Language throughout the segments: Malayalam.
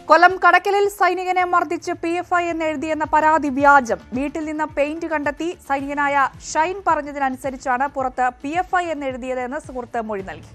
കൊല്ലം കടക്കലിൽ സൈനികനെ മർദ്ദിച്ച് പി എഫ് ഐ എന്ന് എഴുതിയെന്ന പരാതി വ്യാജം വീട്ടിൽ നിന്ന് പെയിന്റ് കണ്ടെത്തി സൈനികനായ ഷൈൻ പറഞ്ഞതിനനുസരിച്ചാണ് പുറത്ത് പി എഫ് ഐ എന്ന് എഴുതിയതെന്ന് സുഹൃത്ത് മൊഴി നൽകി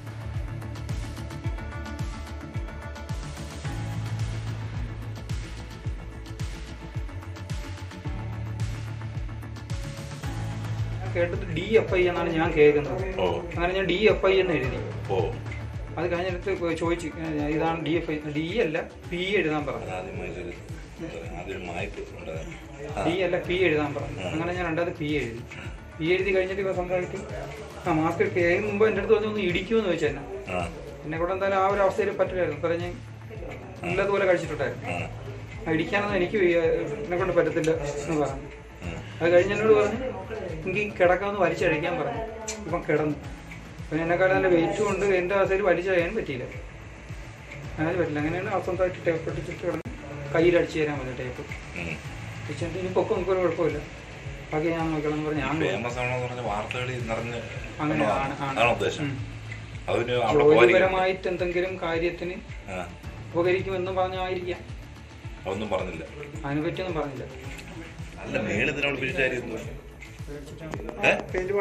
ഞാൻ കേട്ടത് ഡി എഫ് ഐ എന്നാണ് ഞാൻ കേൾക്കുന്നത് ഓ അങ്ങനെ ഞാൻ ഡി എഫ് ഐ എന്ന് എഴുതി ഓ അത് കഴിഞ്ഞിടത്ത് ചോദിച്ചു ഏ, ഇതാണ് ഡി എഫ് ഐ ഡി അല്ല പി എഴുതാൻ പറഞ്ഞു ആദ്യമായിട്ടൊരു ആദ്യം മായ്പ് ഉണ്ടായിരുന്നു ഡി അല്ല പി എഴുതാൻ പറഞ്ഞു അങ്ങനെ ഞാൻ രണ്ടാമത് പി എഴുതി പി എഴുതി കഴിഞ്ഞിട്ട് ഇവ സ്വന്തമായിട്ട് ആ മാസ്ക് കേൾക്കും മുമ്പ് എൻ്റെ അടുത്ത് പറഞ്ഞു ഒന്ന് ഇടിക്കുമെന്ന് ചോദിച്ചു എന്നെ ആ എന്നെ കൂടെ എന്തായാലും ആ ഒരു അവസ്ഥയിൽ പറ്റില്ലായിരുന്നു അത്ര ഞാൻ നല്ലതുപോലെ കഴിച്ചിട്ടുണ്ടായിരുന്നു ആ ആ ഇടിക്കാനൊന്നും എനിക്ക് വയ്യ, എന്നെ കൊണ്ട് പറ്റത്തില്ല എന്ന് പറഞ്ഞു ഉം. അത് കഴിഞ്ഞ് എന്നോട് പറഞ്ഞു എനിക്ക് കിടക്കാമെന്ന് വലിച്ചഴിക്കാൻ പറഞ്ഞു ഇപ്പം കിടന്നു പിന്നെ എന്നെക്കാളും നല്ല വെയിറ്റ് കൊണ്ട് എൻ്റെ അവസ്ഥയിൽ വലിച്ചഴിയാൻ പറ്റിയില്ല അങ്ങനെ പറ്റില്ല അങ്ങനെയാണ് സ്വന്തമായിട്ട് ടേപ്പ് ഒട്ടിച്ചിട്ട് കിടന്ന് കയ്യിൽ അടിച്ചു തരാൻ മതി ടേപ്പ് ഉം. വെച്ചിട്ട് ഇനി പൊക്കം നമുക്കൊരു കുഴപ്പമില്ല ബാക്കി ഞാൻ നോക്കണം എന്ന് പറഞ്ഞ് ഞാൻ നോക്കി. ഫേമസ് ആണെന്ന് പറഞ്ഞ വാർത്തകളിൽ നിറഞ്ഞ് അങ്ങനെ ആണ് ആണ് അതാണ് ഉദ്ദേശം ഉം. അതിന് അവിടെ പോകാതിരിക്കും ജോലിപരമായിട്ട് എന്തെങ്കിലും കാര്യത്തിന് ആ ഉപകരിക്കുമെന്നും പറഞ്ഞായിരിക്കാം അതൊന്നും പറഞ്ഞില്ല അതിനെ പറ്റിയൊന്നും പറഞ്ഞില്ല അല്ല മേളിൽ ഇതിനോട് പിടിച്ചായിരുന്നു ഏ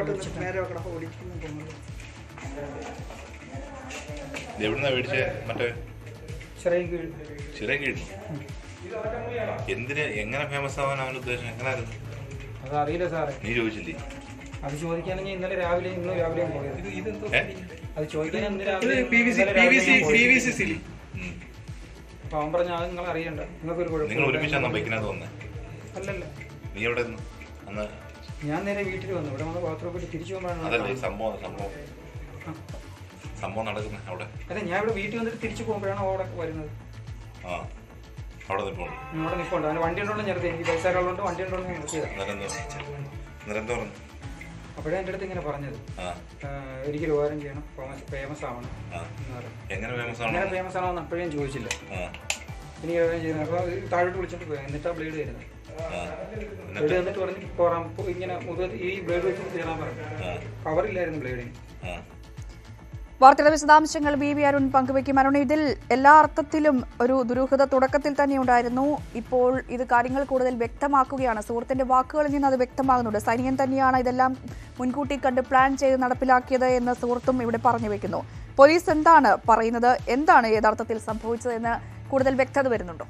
ഇത് എവിടുന്നാ മേടിച്ചേ മറ്റേ ചെറിയ കീഴ് ചിറ കീഴുന്നു എന്തിന് എങ്ങനെ ഫേമസ് ആവാൻ അവൻ ഉദ്ദേശം എങ്ങനായിരുന്നു അത് അറിയില്ല സാറേ നീ ചോദിച്ചില്ലേ അത് ചോദിക്കാനെങ്കിൽ ഇന്നലെ രാവിലെ ഇന്ന് രാവിലെയും പോയത് ഏ അത് ചോദിക്കാൻ ഇന്ന് രാവിലെ പി വി സി ഇന്നലെ പി വി രാവിലെയും സി പോയത്. പി വി സി സിലി ഉം. അപ്പൊ അവൻ പറഞ്ഞ അത് നിങ്ങൾ അറിയണ്ട നിങ്ങൾക്കൊരു നിങ്ങൾ കുഴപ്പമില്ല ഒരുമിച്ചാണോ ബൈക്കിനകത്ത് വന്നേ അല്ലല്ല നീ എവിടെ നിന്ന് അന്ന് ഞാൻ നേരെ വീട്ടിൽ വന്നു ഇവിടെ വന്ന് ബാത്റൂമിൽ പോയിട്ട് തിരിച്ചു അതല്ലേ ഈ പോകുമ്പോഴാണ് സംഭവം സംഭവം സംഭവം നടക്കുന്നത് അവിടെ അല്ല ഞാൻ ഇവിടെ വീട്ടിൽ വന്നിട്ട് തിരിച്ചു പോകുമ്പോഴാണ് അവിടെ വരുന്നത് ആ അവിടെ നിൽപ്പുണ്ട് ഞാൻ അവിടെ നിൽപ്പുണ്ട് അവന് വണ്ടി ഉണ്ടോണ്ട് നിർത്തി എനിക്ക് പൈസ ഉള്ളതുകൊണ്ട് വണ്ടി ഉണ്ടോണ്ട് ഞാൻ നിർത്തിയതാണ് അന്നേരം എന്താ അന്നേരം എന്താ പറഞ്ഞു അപ്പോഴേ എൻ്റെ അടുത്ത് ഇങ്ങനെ പറഞ്ഞത് ആ ആ, എനിക്കൊരു ഉപകാരം ചെയ്യണം ഫേമസ് ആവണം ആ എന്ന് പറഞ്ഞു എങ്ങനെ ഫേമസ് ആണോ അങ്ങനെ ഫേമസ് ആണോ എന്ന് അപ്പോഴും ഞാൻ ചോദിച്ചില്ല ആ എനിക്ക് ഉപകാരം ചെയ്യുന്നത് അപ്പോൾ താഴോട്ട് വിളിച്ചിട്ട് പോയി എന്നിട്ടാ ബ്ലേഡ് വരുന്നത് ആ ബ്ലേഡ് എന്നിട്ട് എന്നിട്ട് പറഞ്ഞ് പോറാൻ പോ- ഇങ്ങനെ മുഖത്ത് ഈ ബ്ലേഡ് വെച്ചിട്ട് കയറാൻ പറഞ്ഞു ആ പവറില്ലായിരുന്നു ബ്ലേഡിന് ആ വാർത്തയുടെ വിശദാംശങ്ങൾ ബി വി അരുൺ പങ്കുവയ്ക്കും അരുൺ ഇതിൽ എല്ലാ അർത്ഥത്തിലും ഒരു ദുരൂഹത തുടക്കത്തിൽ തന്നെ ഉണ്ടായിരുന്നു ഇപ്പോൾ ഇത് കാര്യങ്ങൾ കൂടുതൽ വ്യക്തമാക്കുകയാണ് സുഹൃത്തിന്റെ വാക്കുകളിൽ നിന്ന് അത് വ്യക്തമാകുന്നുണ്ട് സൈനികൻ തന്നെയാണ് ഇതെല്ലാം മുൻകൂട്ടി കണ്ട് പ്ലാൻ ചെയ്ത് നടപ്പിലാക്കിയത് എന്ന് സുഹൃത്തും ഇവിടെ പറഞ്ഞു വെക്കുന്നു പോലീസ് എന്താണ് പറയുന്നത് എന്താണ് യഥാർത്ഥത്തിൽ സംഭവിച്ചത് എന്ന് കൂടുതൽ വ്യക്തത വരുന്നുണ്ടോ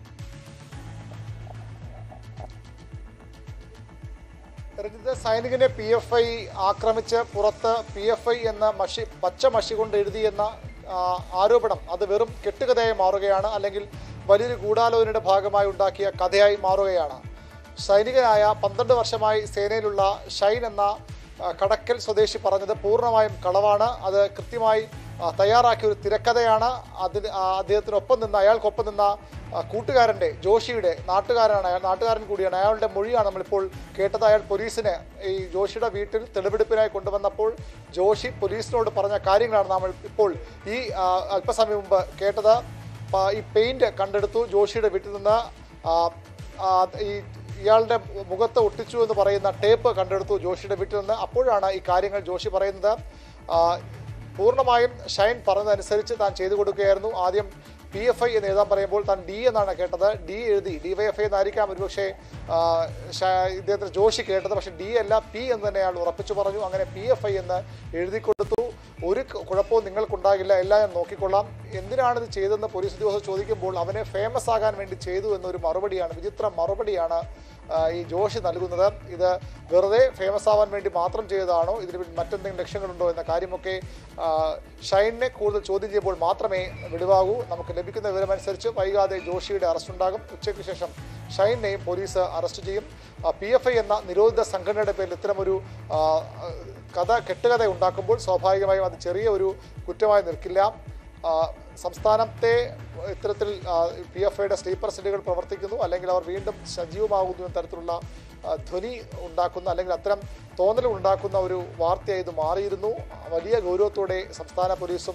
രഞ്ജിത്ത് സൈനികനെ പി എഫ് ഐ ആക്രമിച്ച് പുറത്ത് പി എഫ് ഐ എന്ന മഷി പച്ച മഷി കൊണ്ട് എഴുതിയെന്ന ആ, ആരോപണം അത് വെറും കെട്ടുകഥയായി മാറുകയാണ് അല്ലെങ്കിൽ വലിയൊരു ഗൂഢാലോചനയുടെ ഭാഗമായി ഉണ്ടാക്കിയ കഥയായി മാറുകയാണ് സൈനികനായ പന്ത്രണ്ട് വർഷമായി സേനയിലുള്ള ഷൈൻ എന്ന ആ, കടക്കൽ സ്വദേശി പറഞ്ഞത് പൂർണ്ണമായും കളവാണ് അത് കൃത്യമായി ആ, തയ്യാറാക്കിയ ഒരു തിരക്കഥയാണ് അതിന് ആ, അദ്ദേഹത്തിനൊപ്പം നിന്ന് അയാൾക്കൊപ്പം നിന്ന ആ, കൂട്ടുകാരൻ്റെ ജോഷിയുടെ നാട്ടുകാരനാണ് അയാൾ നാട്ടുകാരൻ കൂടിയാണ് അയാളുടെ മൊഴിയാണ് നമ്മളിപ്പോൾ കേട്ടത് അയാൾ പോലീസിനെ ഈ ജോഷിയുടെ വീട്ടിൽ തെളിവെടുപ്പിനായി കൊണ്ടുവന്നപ്പോൾ ജോഷി പോലീസിനോട് പറഞ്ഞ കാര്യങ്ങളാണ് നമ്മൾ ഇപ്പോൾ ഈ ആ, അല്പസമയം മുമ്പ് കേട്ടത് പ- ഈ പെയിന്റ് കണ്ടെടുത്തു ജോഷിയുടെ വീട്ടിൽ നിന്ന് ആ, ആ, ഈ ഇയാളുടെ മുഖത്ത് ഒട്ടിച്ചു എന്ന് പറയുന്ന ടേപ്പ് കണ്ടെടുത്തു ജോഷിയുടെ വീട്ടിൽ നിന്ന് അപ്പോഴാണ് ഈ കാര്യങ്ങൾ ജോഷി പറയുന്നത് ആ, പൂർണ്ണമായും ഷൈൻ പറഞ്ഞതനുസരിച്ച് താൻ ചെയ്തു കൊടുക്കുകയായിരുന്നു ആദ്യം പി എഫ് ഐ എന്ന് എഴുതാൻ പറയുമ്പോൾ താൻ ഡി എന്നാണ് കേട്ടത് ഡി എഴുതി ഡി വൈ എഫ് ഐ എന്നായിരിക്കാം ഒരുപക്ഷെ ആ, ഷ- ഇദ്ദേഹത്തിന് ജോഷി കേട്ടത് പക്ഷേ ഡി അല്ല പി എന്ന് തന്നെ അയാൾ ഉറപ്പിച്ചു പറഞ്ഞു അങ്ങനെ പി എഫ് ഐ എന്ന് എഴുതി കൊടുത്തു ഒരു ക- കുഴപ്പവും നിങ്ങൾക്കുണ്ടാകില്ല എല്ലാം ഞാൻ നോക്കിക്കൊള്ളാം എന്തിനാണ് ഇത് ചെയ്തതെന്ന് പോലീസ് ഉദ്യോഗസ്ഥർ ചോദിക്കുമ്പോൾ അവനെ ഫേമസ് ആകാൻ വേണ്ടി ചെയ്തു എന്നൊരു മറുപടിയാണ് വിചിത്ര മറുപടിയാണ് ആ, ഈ ജോഷി നൽകുന്നത് ഇത് വെറുതെ ഫേമസ് ആവാൻ വേണ്ടി മാത്രം ചെയ്തതാണോ ഇതിന് പിന്നിൽ മറ്റെന്തെങ്കിലും ലക്ഷ്യങ്ങളുണ്ടോ എന്ന കാര്യമൊക്കെ ആ, ഷൈനിനെ കൂടുതൽ ചോദ്യം ചെയ്യുമ്പോൾ മാത്രമേ വെളിവാകൂ നമുക്ക് ലഭിക്കുന്ന വിവരമനുസരിച്ച് വൈകാതെ ജോഷിയുടെ അറസ്റ്റ് ഉണ്ടാകും ഉച്ചയ്ക്ക് ശേഷം ഷൈനെയും പോലീസ് അറസ്റ്റ് ചെയ്യും പി എഫ് ഐ എന്ന നിരോധിത സംഘടനയുടെ പേരിൽ ഇത്തരമൊരു ആ, കഥ കെട്ടുകഥ ഉണ്ടാക്കുമ്പോൾ സ്വാഭാവികമായും അത് ചെറിയ ഒരു കുറ്റമായി നിൽക്കില്ല ആ, സംസ്ഥാനത്തെ ഇത്തരത്തിൽ പി എഫ് ഐയുടെ സ്ലീപ്പർ സെല്ലുകൾ പ്രവർത്തിക്കുന്നു അല്ലെങ്കിൽ അവർ വീണ്ടും സജീവമാകുന്നു എന്ന തരത്തിലുള്ള ആ, ധ്വനി ഉണ്ടാക്കുന്ന അല്ലെങ്കിൽ അത്തരം തോന്നലുകൾ ഉണ്ടാക്കുന്ന ഒരു വാർത്തയായി ഇത് മാറിയിരുന്നു വലിയ ഗൗരവത്തോടെ സംസ്ഥാന പോലീസും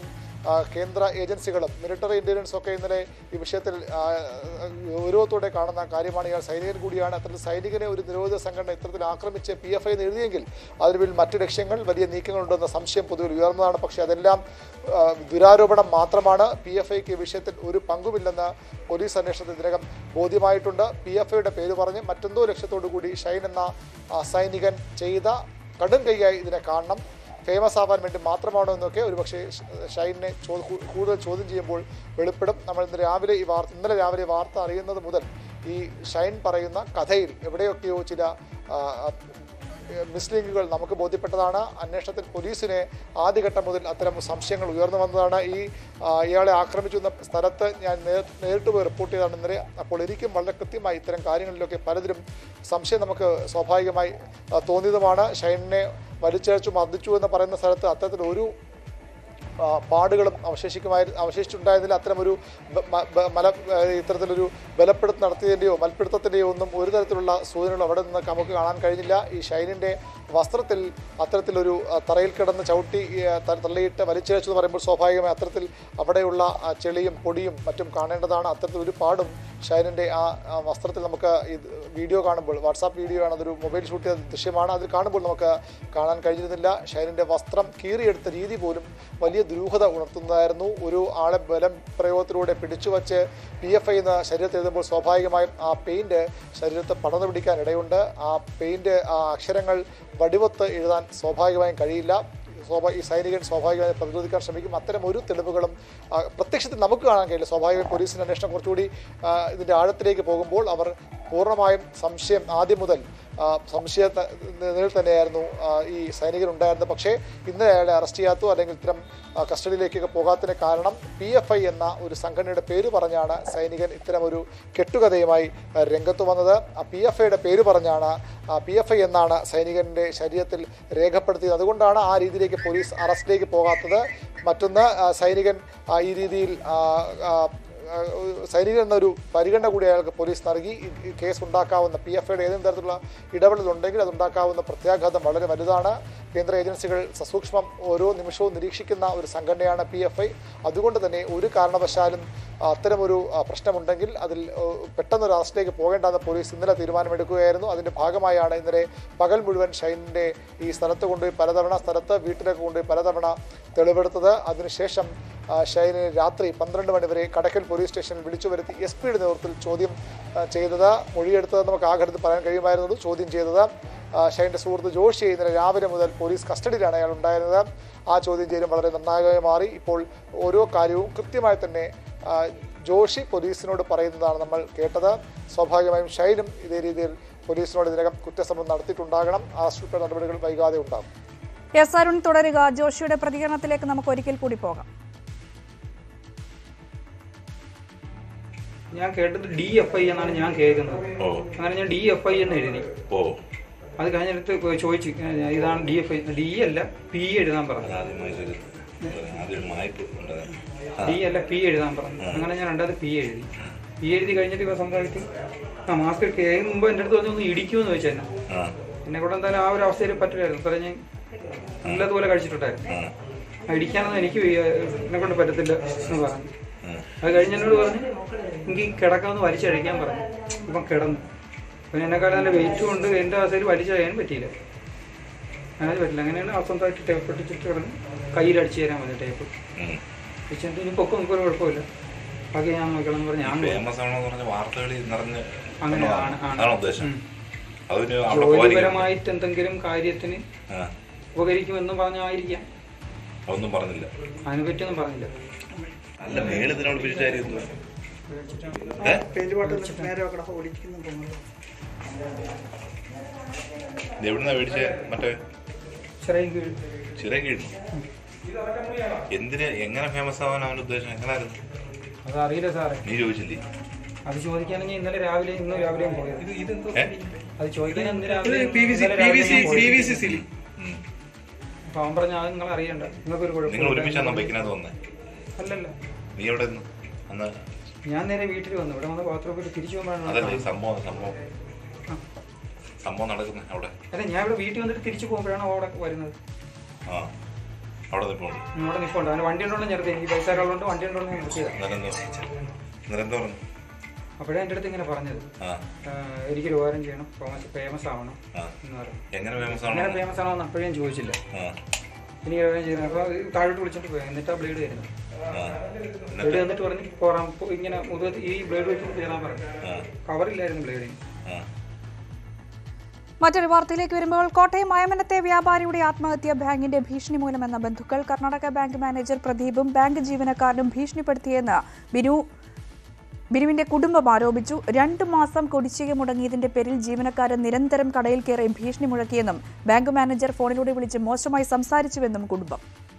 ആ, കേന്ദ്ര ഏജൻസികളും മിലിറ്ററി ഇന്റലിജൻസ് ഒക്കെ ഇന്നലെ ഈ വിഷയത്തിൽ ആ, ഗൗരവത്തോടെ കാണുന്ന കാര്യമാണ് ഇയാൾ സൈനികൻ കൂടിയാണ് അത്തരത്തിൽ സൈനികനെ ഒരു നിരോധിത സംഘടന ഇത്തരത്തിൽ ആക്രമിച്ച് പി എഫ് ഐ എന്ന് എഴുതിയെങ്കിൽ അതിന് പിന്നിൽ മറ്റ് ലക്ഷ്യങ്ങൾ വലിയ നീക്കങ്ങളുണ്ടെന്ന സംശയം പൊതുവിൽ ഉയർന്നതാണ് പക്ഷേ അതെല്ലാം ആ, ദുരാരോപണം മാത്രമാണ് പി എഫ് ഐക്ക് വിഷയത്തിൽ ഒരു പങ്കുമില്ലെന്ന് പോലീസ് അന്വേഷണത്തിൽ ഇതിനകം ബോധ്യമായിട്ടുണ്ട് പി എഫ് ഐയുടെ പേര് പറഞ്ഞ് മറ്റെന്തോ ലക്ഷ്യത്തോടു കൂടി ഷൈൻ എന്ന ആ, സൈനികൻ ചെയ്ത കടും കൈയായി ഇതിനെ കാണണം ഫേമസ് ആവാൻ വേണ്ടി മാത്രമാണോ എന്നൊക്കെ ഒരുപക്ഷെ ഷ- ഷൈനിനെ ചോ കൂ- കൂടുതൽ ചോദ്യം ചെയ്യുമ്പോൾ വെളിപ്പെടും നമ്മൾ ഇന്ന് രാവിലെ ഈ വാർത്ത ഇന്നലെ രാവിലെ വാർത്ത അറിയുന്നത് മുതൽ ഈ ഷൈൻ പറയുന്ന കഥയിൽ എവിടെയൊക്കെയോ ചില ആ, ആ, മിസ്ലിങ്കുകൾ നമുക്ക് ബോധ്യപ്പെട്ടതാണ് അന്വേഷണത്തിൽ പോലീസിനെ ആദ്യഘട്ടം മുതൽ അത്തരം സംശയങ്ങൾ ഉയർന്നു വന്നതാണ് ഈ ആ, ഇയാളെ ആക്രമിച്ചു എന്ന സ്ഥലത്ത് ഞാൻ നേർ- നേരിട്ട് പോയി റിപ്പോർട്ട് ചെയ്താണ് ഇന്നലെ അപ്പോൾ എനിക്കും വളരെ കൃത്യമായി ഇത്തരം കാര്യങ്ങളിലൊക്കെ പലതിലും സംശയം നമുക്ക് സ്വാഭാവികമായി ആ, തോന്നിയതുമാണ് ഷൈനിനെ വലിച്ചഴച്ചു മർദ്ദിച്ചു എന്ന് പറയുന്ന സ്ഥലത്ത് അത്തരത്തിൽ ഒരു ആ, പാടുകളും അവശേഷിക്കുമായി അവശേഷിച്ചിട്ടുണ്ടായതിൽ അത്തരമൊരു ബ- മ- ബ- മല ആ, ഇത്തരത്തിലൊരു ബലപ്പെടുത്തൽ നടത്തിയതിൻ്റെയോ മൽപ്പിടുത്തത്തിൻ്റെയോ ഒന്നും ഒരു തരത്തിലുള്ള സൂചനകൾ അവിടെ നിന്ന് നമുക്ക് കാണാൻ കഴിഞ്ഞില്ല ഈ ഷൈനിൻ്റെ വസ്ത്രത്തിൽ അത്തരത്തിലൊരു ആ, തറയിൽ കിടന്ന് ചവിട്ടി ഈ, ആ, ത- തള്ളിയിട്ട് വലിച്ചേച്ചു എന്ന് പറയുമ്പോൾ സ്വാഭാവികമായി അത്തരത്തിൽ അവിടെയുള്ള ആ, ചെളിയും പൊടിയും മറ്റും കാണേണ്ടതാണ് അത്തരത്തിൽ ഒരു പാടും ഷൈനിൻ്റെ ആ ആ വസ്ത്രത്തിൽ നമുക്ക് ഇത് വീഡിയോ കാണുമ്പോൾ വാട്സാപ്പ് വീഡിയോ ആണ് അതൊരു മൊബൈൽ ഷൂട്ട് ചെയ്ത ദൃശ്യമാണ് അതിൽ കാണുമ്പോൾ നമുക്ക് കാണാൻ കഴിഞ്ഞിരുന്നില്ല ഷൈനിൻ്റെ വസ്ത്രം കീറിയെടുത്ത രീതി പോലും വലിയ ദുരൂഹത ഉണർത്തുന്നതായിരുന്നു ഒരു ആളെ ബലം പ്രയോഗത്തിലൂടെ പിടിച്ചു വച്ച് പി എഫ് ഐ എന്ന ശരീരത്തിൽ എഴുതുമ്പോൾ സ്വാഭാവികമായും ആ പെയിൻറ് ശരീരത്തെ പടർന്നു പിടിക്കാൻ ഇടയുണ്ട് ആ പെയിൻറ് ആ അക്ഷരങ്ങൾ വടിവത്ത് എഴുതാൻ സ്വാഭാവികമായും കഴിയില്ല സ്വാഭാ ഈ സൈനികൻ സ്വാഭാവികമായി പ്രതിരോധിക്കാൻ ശ്രമിക്കും അത്തരം ഒരു തെളിവുകളും ആ, പ്രത്യക്ഷത്തിൽ നമുക്ക് കാണാൻ കഴിയില്ല സ്വാഭാവികമായി പോലീസിൻ്റെ അന്വേഷണം കുറച്ചുകൂടി ആ, ഇതിൻ്റെ ആഴത്തിലേക്ക് പോകുമ്പോൾ അവർ പൂർണ്ണമായും സംശയം ആദ്യം മുതൽ ആ, സംശയ ത- നിലയിൽ തന്നെയായിരുന്നു ആ, ഈ സൈനികൻ ഉണ്ടായിരുന്നത് പക്ഷേ ഇന്നലെ അയാളെ അറസ്റ്റ് ചെയ്യാത്തോ അല്ലെങ്കിൽ ഇത്തരം ആ, കസ്റ്റഡിയിലേക്കൊക്കെ പോകാത്തതിന് കാരണം പി എഫ് ഐ എന്ന ഒരു സംഘടനയുടെ പേര് പറഞ്ഞാണ് സൈനികൻ ഇത്തരം ഒരു കെട്ടുകഥയുമായി ആ, രംഗത്ത് വന്നത് ആ പി എഫ് ഐയുടെ പേര് പറഞ്ഞാണ് പി എഫ് ഐ എന്നാണ് സൈനികന്റെ ശരീരത്തിൽ രേഖപ്പെടുത്തിയത് അതുകൊണ്ടാണ് ആ രീതിയിലേക്ക് പോലീസ് അറസ്റ്റിലേക്ക് പോകാത്തത് മറ്റൊന്ന് ആ, സൈനികൻ ആ, ഈ രീതിയിൽ ആ, ആ, ആ, സൈനികൻ എന്നൊരു പരിഗണന കൂടി അയാൾക്ക് പോലീസ് നൽകി ഈ- ഈ കേസ് ഉണ്ടാക്കാവുന്ന പി എഫ് ഐയുടെ ഏതെങ്കിലും തരത്തിലുള്ള ഇടപെടലുണ്ടെങ്കിൽ അതുണ്ടാക്കാവുന്ന പ്രത്യാഘാതം വളരെ വലുതാണ് കേന്ദ്ര ഏജൻസികൾ സസൂക്ഷ്മം ഓരോ നിമിഷവും നിരീക്ഷിക്കുന്ന ഒരു സംഘടനയാണ് പി എഫ് ഐ അതുകൊണ്ട് തന്നെ ഒരു കാരണവശാലും അത്തരമൊരു ആ, പ്രശ്നമുണ്ടെങ്കിൽ അതിൽ ആ, പെട്ടെന്നൊരു അറസ്റ്റിലേക്ക് പോകേണ്ടെന്ന് പോലീസ് ഇന്നലെ തീരുമാനമെടുക്കുകയായിരുന്നു അതിൻ്റെ ഭാഗമായാണ് ഇന്നലെ പകൽ മുഴുവൻ ഷൈനിൻ്റെ ഈ സ്ഥലത്ത് കൊണ്ടുപോയി പലതവണ സ്ഥലത്ത് വീട്ടിലേക്ക് കൊണ്ടുപോയി പലതവണ തെളിവെടുത്തത് അതിനുശേഷം ആ, ഷൈനെ രാത്രി പന്ത്രണ്ട് മണി വരെ കടക്കൽ പോലീസ് സ്റ്റേഷനിൽ വിളിച്ചു വരുത്തി എസ് പിയുടെ നേതൃത്വത്തിൽ ചോദ്യം ആ, ചെയ്തത് മൊഴിയെടുത്തത് നമുക്ക് ആഘടത്തിൽ പറയാൻ കഴിയുമായിരുന്നുള്ളൂ ചോദ്യം ചെയ്തത് ആ, ഷൈൻ്റെ സുഹൃത്ത് ജോഷി ഇന്നലെ രാവിലെ മുതൽ പോലീസ് കസ്റ്റഡിയിലാണ് അയാൾ ഉണ്ടായിരുന്നത് ആ ചോദ്യം ചെയ്യലും വളരെ നിർണായകമായി മാറി ഇപ്പോൾ ഓരോ കാര്യവും കൃത്യമായി തന്നെ ആ, ജോഷി പോലീസിനോട് പറയുന്നതാണ് നമ്മൾ കേട്ടത് സ്വാഭാവികമായും ഷൈനും ഇതേ രീതിയിൽ പോലീസിനോട് ഇതിനകം കുറ്റസമ്മതം നടത്തിയിട്ടുണ്ടാകണം അറസ്റ്റ് നടപടികൾ വൈകാതെ ഉണ്ടാകും എസ് അരുൺ തുടരുക ജോഷിയുടെ പ്രതികരണത്തിലേക്ക് നമുക്ക് ഒരിക്കൽ കൂടി പോകാം ഞാൻ കേട്ടത് ഡി എഫ് ഐ എന്നാണ് ഞാൻ കേൾക്കുന്നത് ഓ അങ്ങനെ ഞാൻ ഡി എഫ് ഐ എന്ന് എഴുതി ഓ അത് കഴിഞ്ഞിട്ട് ചോദിച്ചു ഏ, ഇതാണ് ഡി എഫ് ഐ ഡി അല്ല പി എഴുതാൻ പറഞ്ഞു അത് ആദ്യമായിട്ടൊരു അതൊരു മായ്പ് ഉണ്ടായിരുന്നു ആ, ഡി അല്ല പി എഴുതാൻ പറഞ്ഞു അങ്ങനെ ഞാൻ രണ്ടാമത് പി എഴുതി പി എഴുതി കഴിഞ്ഞിട്ട് ഇവ സ്വന്തമായിട്ട് ആ മാസ്ക് കേൾക്കും മുമ്പ് എൻ്റെ അടുത്ത് പറഞ്ഞു ഒന്ന് ഇടിക്കുമെന്ന് ചോദിച്ചു എന്നെ ആ എന്നെ കൂടെ എന്തായാലും ആ ഒരു അവസ്ഥയിൽ പറ്റില്ലായിരുന്നു അത്ര ഞാൻ നല്ലതുപോലെ കഴിച്ചിട്ടുണ്ടായിരുന്നു ആ ആ, ഇടിക്കാനൊന്നും എനിക്ക് വയ്യ, എന്നെ കൊണ്ട് പറ്റത്തില്ല എന്ന് പറഞ്ഞു ആ. അത് കഴിഞ്ഞ് എന്നോട് പറഞ്ഞു എനിക്ക് കിടക്കാമെന്ന് വലിച്ചഴിക്കാൻ പറഞ്ഞു ഇപ്പം കിടന്നു പിന്നെ എന്നെക്കാളും നല്ല വെയിറ്റ് കൊണ്ട് എൻ്റെ അവസ്ഥയിൽ വലിച്ചഴിയാൻ പറ്റിയില്ല അങ്ങനെ പറ്റില്ല അങ്ങനെയാണ് സ്വന്തമായിട്ട് ടേപ്പ് ഒട്ടിച്ചിട്ട് കിടന്ന് കയ്യിലടിച്ച് തരാൻ മതി ടേപ്പ് ഉം. വെച്ചിട്ട് ഇനി പൊക്കം നമുക്കൊരു കുഴപ്പമില്ല ബാക്കി ഞാൻ നോക്കണം എന്ന് പറഞ്ഞ് ഞാൻ പോയി. ഫേമസ് ആണെന്ന് പറഞ്ഞ വാർത്തകളിൽ നിറഞ്ഞ് അങ്ങനെ വന്നതാണ്. ആണ്, ആണ്. അതാണ് ഉദ്ദേശം ഉം. അതിന് അവിടെ പോകാതിരിക്കും ജോലിപരമായിട്ട് എന്തെങ്കിലും കാര്യത്തിന് ആ ഉപകരിക്കുമെന്നും പറഞ്ഞായിരിക്കാം അതൊന്നും പറഞ്ഞില്ല അതിനെ പറ്റിയൊന്നും പറഞ്ഞില്ല അല്ല മേളിൽ ഇതിനോട് പിടിച്ചായിരുന്നു ഏ പെയിന്റ് ബോട്ടിൽ നേരെ വെക്കട ഓടിക്കുന്നു തോന്നുന്നു ഇത് എവിടുന്നാ മേടിച്ചേ മറ്റേ ചെറിയ കീഴ് ചിറ കീഴുന്നു എന്തിന് എങ്ങനെ ഫേമസ് ആവാൻ അവന്റെ ഉദ്ദേശം എങ്ങനായിരുന്നു അത് അറിയില്ല സാറേ നീ ചോദിച്ചില്ലേ അത് ചോദിക്കാനെങ്കിൽ ഇന്നലെ രാവിലെ ഇന്ന് രാവിലെയും പോയത് ഏ അത് ചോദിക്കാൻ ഇന്ന് രാവിലെ പി വി സി ഇന്നലെ പി വി രാവിലെ സി ഞാൻ പി പോയി. വി സി സിലി ഉം. അപ്പൊ അവൻ പറഞ്ഞ അത് നിങ്ങൾ അറിയണ്ട നിങ്ങൾക്കൊരു നിങ്ങൾ കുഴപ്പമില്ല ഒരുമിച്ചാണ് ബൈക്കിനകത്ത് വന്നേ അല്ലല്ല നീ എവിടെ നിന്ന് അന്ന് ഞാൻ നേരെ വീട്ടിൽ വന്നു ഇവിടെ വന്ന് ബാത്റൂമിൽ തിരിച്ചു അതല്ല ഈ പോകുമ്പോഴാണ് സംഭവം സംഭവം സംഭവം നടക്കുന്നത് അവിടെ അല്ല ഞാൻ ഇവിടെ വീട്ടിൽ വന്നിട്ട് തിരിച്ചു പോകുമ്പോഴാണ് അവിടെ വരുന്നത് ആ അവിടെ നിൽപ്പുണ്ട് ഇവിടെ നിൽപ്പുണ്ട് അവന് വണ്ടി ഉണ്ടോന്ന് നിർത്തി എനിക്ക് പൈസ ഉള്ളതുകൊണ്ട് വണ്ടി ഉണ്ടോന്ന് ഞാൻ നിർത്തിയതാണ് അന്നേരം എന്താ അന്നേരം എന്താ പറഞ്ഞു അപ്പോഴേ എൻ്റെ അടുത്ത് ഇങ്ങനെ പറഞ്ഞത് ആ ആ, എനിക്കൊരു ഉപകാരം ചെയ്യണം ഫേമസ് ഫേമസ് ആവണം ആ എന്ന് പറഞ്ഞു എങ്ങനെ ഫേമസ് അങ്ങനെ ആണോ ഫേമസ് ആണോ എന്ന് അപ്പോഴും ഞാൻ ചോദിച്ചില്ല ആ എനിക്ക് ഉപകാരം ചെയ്യണം അപ്പോൾ താഴോട്ട് വിളിച്ചിട്ട് പോയി എന്നിട്ട് ആ ബ്ലേഡ് വരുന്നു ആ ബ്ലേഡ് വന്നിട്ട് പറഞ്ഞ് പോറാൻ പോ- ഇങ്ങനെ മുഖത്ത് ഈ ബ്ലേഡ് വെച്ചിട്ട് കയറാൻ പറഞ്ഞു ആ കവറില്ലായിരുന്നു ബ്ലേഡിന് ആ മറ്റൊരു വാർത്തയിലേക്ക് വരുമ്പോൾ കോട്ടയം മയമനത്തെ വ്യാപാരിയുടെ ആത്മഹത്യ ബാങ്കിന്റെ ഭീഷണി മൂലമെന്ന ബന്ധുക്കൾ കർണാടക ബാങ്ക് മാനേജർ പ്രദീപും ബാങ്ക് ജീവനക്കാരനും ഭീഷണിപ്പെടുത്തിയെന്ന് ബിനു ബിനുവിന്റെ കുടുംബം ആരോപിച്ചു രണ്ടു മാസം കുടിശ്ശിക മുടങ്ങിയതിന്റെ പേരിൽ ജീവനക്കാരൻ നിരന്തരം കടയിൽ കയറി ഭീഷണി മുഴക്കിയെന്നും ബാങ്ക് മാനേജർ ഫോണിലൂടെ വിളിച്ച് മോശമായി സംസാരിച്ചുവെന്നും കുടുംബം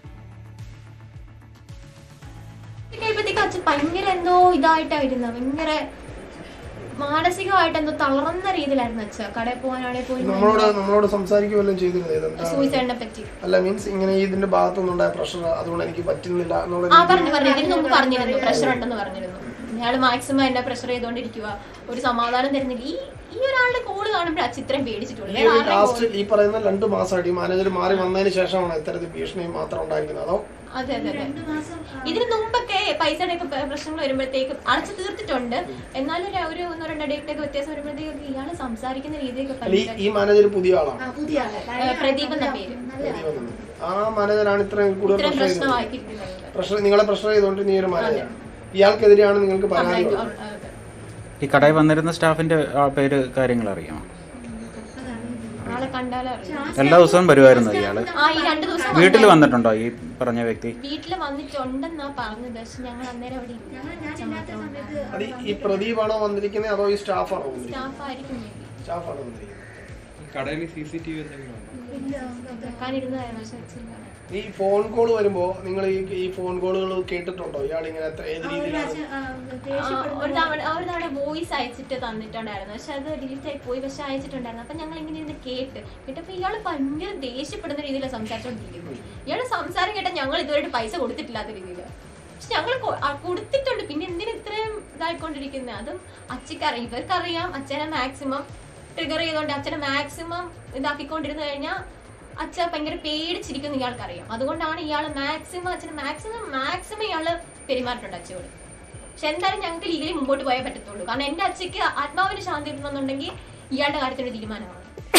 പിന്നെ ഇപ്പത്തേക്ക് അച്ഛൻ ഭയങ്കര എന്തോ ഇതായിട്ടായിരുന്നു ഭയങ്കര മാനസികമായിട്ട് എന്തോ തളർന്ന രീതിയിലായിരുന്നു അച്ഛൻ കടയിൽ പോകാനാണെങ്കിൽ പോലും നമ്മളോട് നമ്മളോട് സംസാരിക്കുകയെല്ലാം ചെയ്തിരുന്നത് ഇതെന്താ സൂയിസൈഡിനെ പറ്റി അല്ല മീൻസ് ഇങ്ങനെ ഇതിന്റെ ഭാഗത്തുനിന്നുണ്ടായ പ്രഷർ അതുകൊണ്ട് എനിക്ക് പറ്റുന്നില്ല എന്നുള്ള ആ രീതിയിൽ പറഞ്ഞു പറഞ്ഞു ഇതിന് മുമ്പ് പറഞ്ഞിരുന്നു പ്രഷർ ഉണ്ടെന്ന് പറഞ്ഞിരുന്നു ഇയാള് മാക്സിമം എന്നെ പ്രഷർ ചെയ്തോണ്ടിരിക്കുക ഒരു സമാധാനം തരുന്നില്ല ഈ ഈ ഒരാളുടെ കോള് കാണുമ്പോൾ അച്ഛൻ ഇത്രയും പേടിച്ചിട്ടുള്ളൂ ഈ വേറെ ഒരു ആരുടെയും ലാസ്റ്റ് call- ഈ പറയുന്ന രണ്ട് മാസമായിട്ട് ഈ മാനേജർ മാറി വന്നതിന് ശേഷമാണ് ഇത്തരത്തിൽ ഭീഷണി മാത്രം ഉണ്ടായിരിക്കുന്നത് അതോ അതെ അതെ അതെ ഇതിന് മുമ്പൊക്കെ പൈസയുടെ ഒക്കെ പ്രശ്നങ്ങൾ വരുമ്പോഴത്തേക്കും അടച്ചു തീർത്തിട്ടുണ്ട് എന്നാലും ഒരു- ഒരു ഒന്നോ രണ്ടോ ഡേറ്റൊക്കെ വ്യത്യാസം വരുമ്പോഴത്തേക്കും ഇയാള് സംസാരിക്കുന്ന രീതിയൊക്കെ അല്ല ഈ- ഭയങ്കര ഈ മാനേജർ പുതിയ ആളാണ് ഏഹ് പ്രദീപ് എന്ന പേര് ആ മാനേജറാണ് ഇത്രയും കൂടുതൽ ഇത്രയും പ്രഷർ ചെയ്തത് പ്രശ്നമാക്കിയിരിക്കുന്നത് പ്രഷർ നിങ്ങളെ പ്രഷർ ചെയ്തുകൊണ്ടിരുന്ന ഈ ഒരു മാനേജർ ഇയാൾക്കെതിരെയാണ് നിങ്ങൾക്ക് പരാതി കംപ്ലൈന്റ് ഉള്ളത്. അതെ. ഈ കടയിൽ വന്നിരുന്ന സ്റ്റാഫിന്റെ ആ, പേര് കാര്യങ്ങൾ അറിയാമോ ആളെ കണ്ടാലറിയാം എല്ലാ ദിവസവും വരുമായിരുന്നു ഇയാള് ആ ഈ രണ്ടു ദിവസം വീട്ടിൽ വന്നായിരുന്നു. വന്നിട്ടുണ്ടോ ഈ പറഞ്ഞ വ്യക്തി വീട്ടില് വന്നിട്ടുണ്ടെന്നാ പറഞ്ഞത് പക്ഷെ ഞങ്ങൾ അന്നേരം അവിടെ ഇല്ല. അച്ഛൻ മാത്രം ഉണ്ടായിരുന്നു. അത് ഈ പ്രദീപാണോ വന്നിരിക്കുന്നത് അതോ ഈ സ്റ്റാഫാണോ വന്നിരിക്കുന്നത് സ്റ്റാഫ് ആയിരിക്കും maybe. സ്റ്റാഫാണോ വന്നിരിക്കുന്നത് കടയിൽ സി സി ടി വി എന്തെങ്കിലും വെക്കാനിരുന്നതായിരുന്നു പക്ഷെ വെച്ചില്ല ഈ ഫോൺ കോൾ വരുമ്പോ നിങ്ങൾ ഈ ഈ ഫോൺ കോളുകൾ കേട്ടിട്ടുണ്ടോ ഇയാൾ ഇങ്ങനെ എത്ര ഏത് രീതിയിലാണ് ആ, ഒരു തവണ ഒരു തവണ വോയിസ് അയച്ചിട്ട് തന്നിട്ടുണ്ടായിരുന്നു പക്ഷെ അത് ഡിലീറ്റ് ആയി പോയി പക്ഷെ അയച്ചിട്ടുണ്ടായിരുന്നു അപ്പൊ ഞങ്ങൾ ഇങ്ങനെ ഇരുന്ന് കേട്ട് കേട്ടപ്പോ ഇയാള് ഭയങ്കര ദേഷ്യപ്പെടുന്ന രീതിയിലാണ് സംസാരിച്ചോണ്ടിരിക്കുന്നത് ഇയാള് സംസാരം കേട്ടാൽ ഞങ്ങൾ ഇതുവരെ പൈസ കൊടുത്തിട്ടില്ലാത്ത രീതിയില് പക്ഷെ ഞങ്ങൾ കൊടുത്തിട്ടുണ്ട് പിന്നെ എന്തിനാ ഇത്രയും ഇതായിക്കൊണ്ടിരിക്കുന്നത് അതും അച്ഛക്കറിയാം ഇവർക്കറിയാം അച്ഛനെ മാക്സിമം ട്രിഗർ ചെയ്തോണ്ട് അച്ഛനെ മാക്സിമം ഇതാക്കിക്കൊണ്ടിരുന്നു കഴിഞ്ഞാൽ അച്ഛ ഭയങ്കര പേടിച്ചിരിക്കുന്ന ഇയാൾക്കറിയാം അതുകൊണ്ടാണ് ഇയാൾ മാക്സിമം അച്ഛന് മാക്സിമം മാക്സിമം ഇയാള് പെരുമാറിയിട്ടുണ്ട് അച്ഛയോട് പക്ഷെ എന്തായാലും ഞങ്ങൾക്ക് ലീഗലി മുമ്പോട്ട് പോയേ പറ്റത്തുള്ളൂ കാരണം എന്റെ അച്ഛക്ക് ആത്മാവിന് ശാന്തി കിട്ടണമെന്നുണ്ടെങ്കിൽ ഇയാളുടെ കാര്യത്തിൽ ഒരു തീരുമാനമാണ്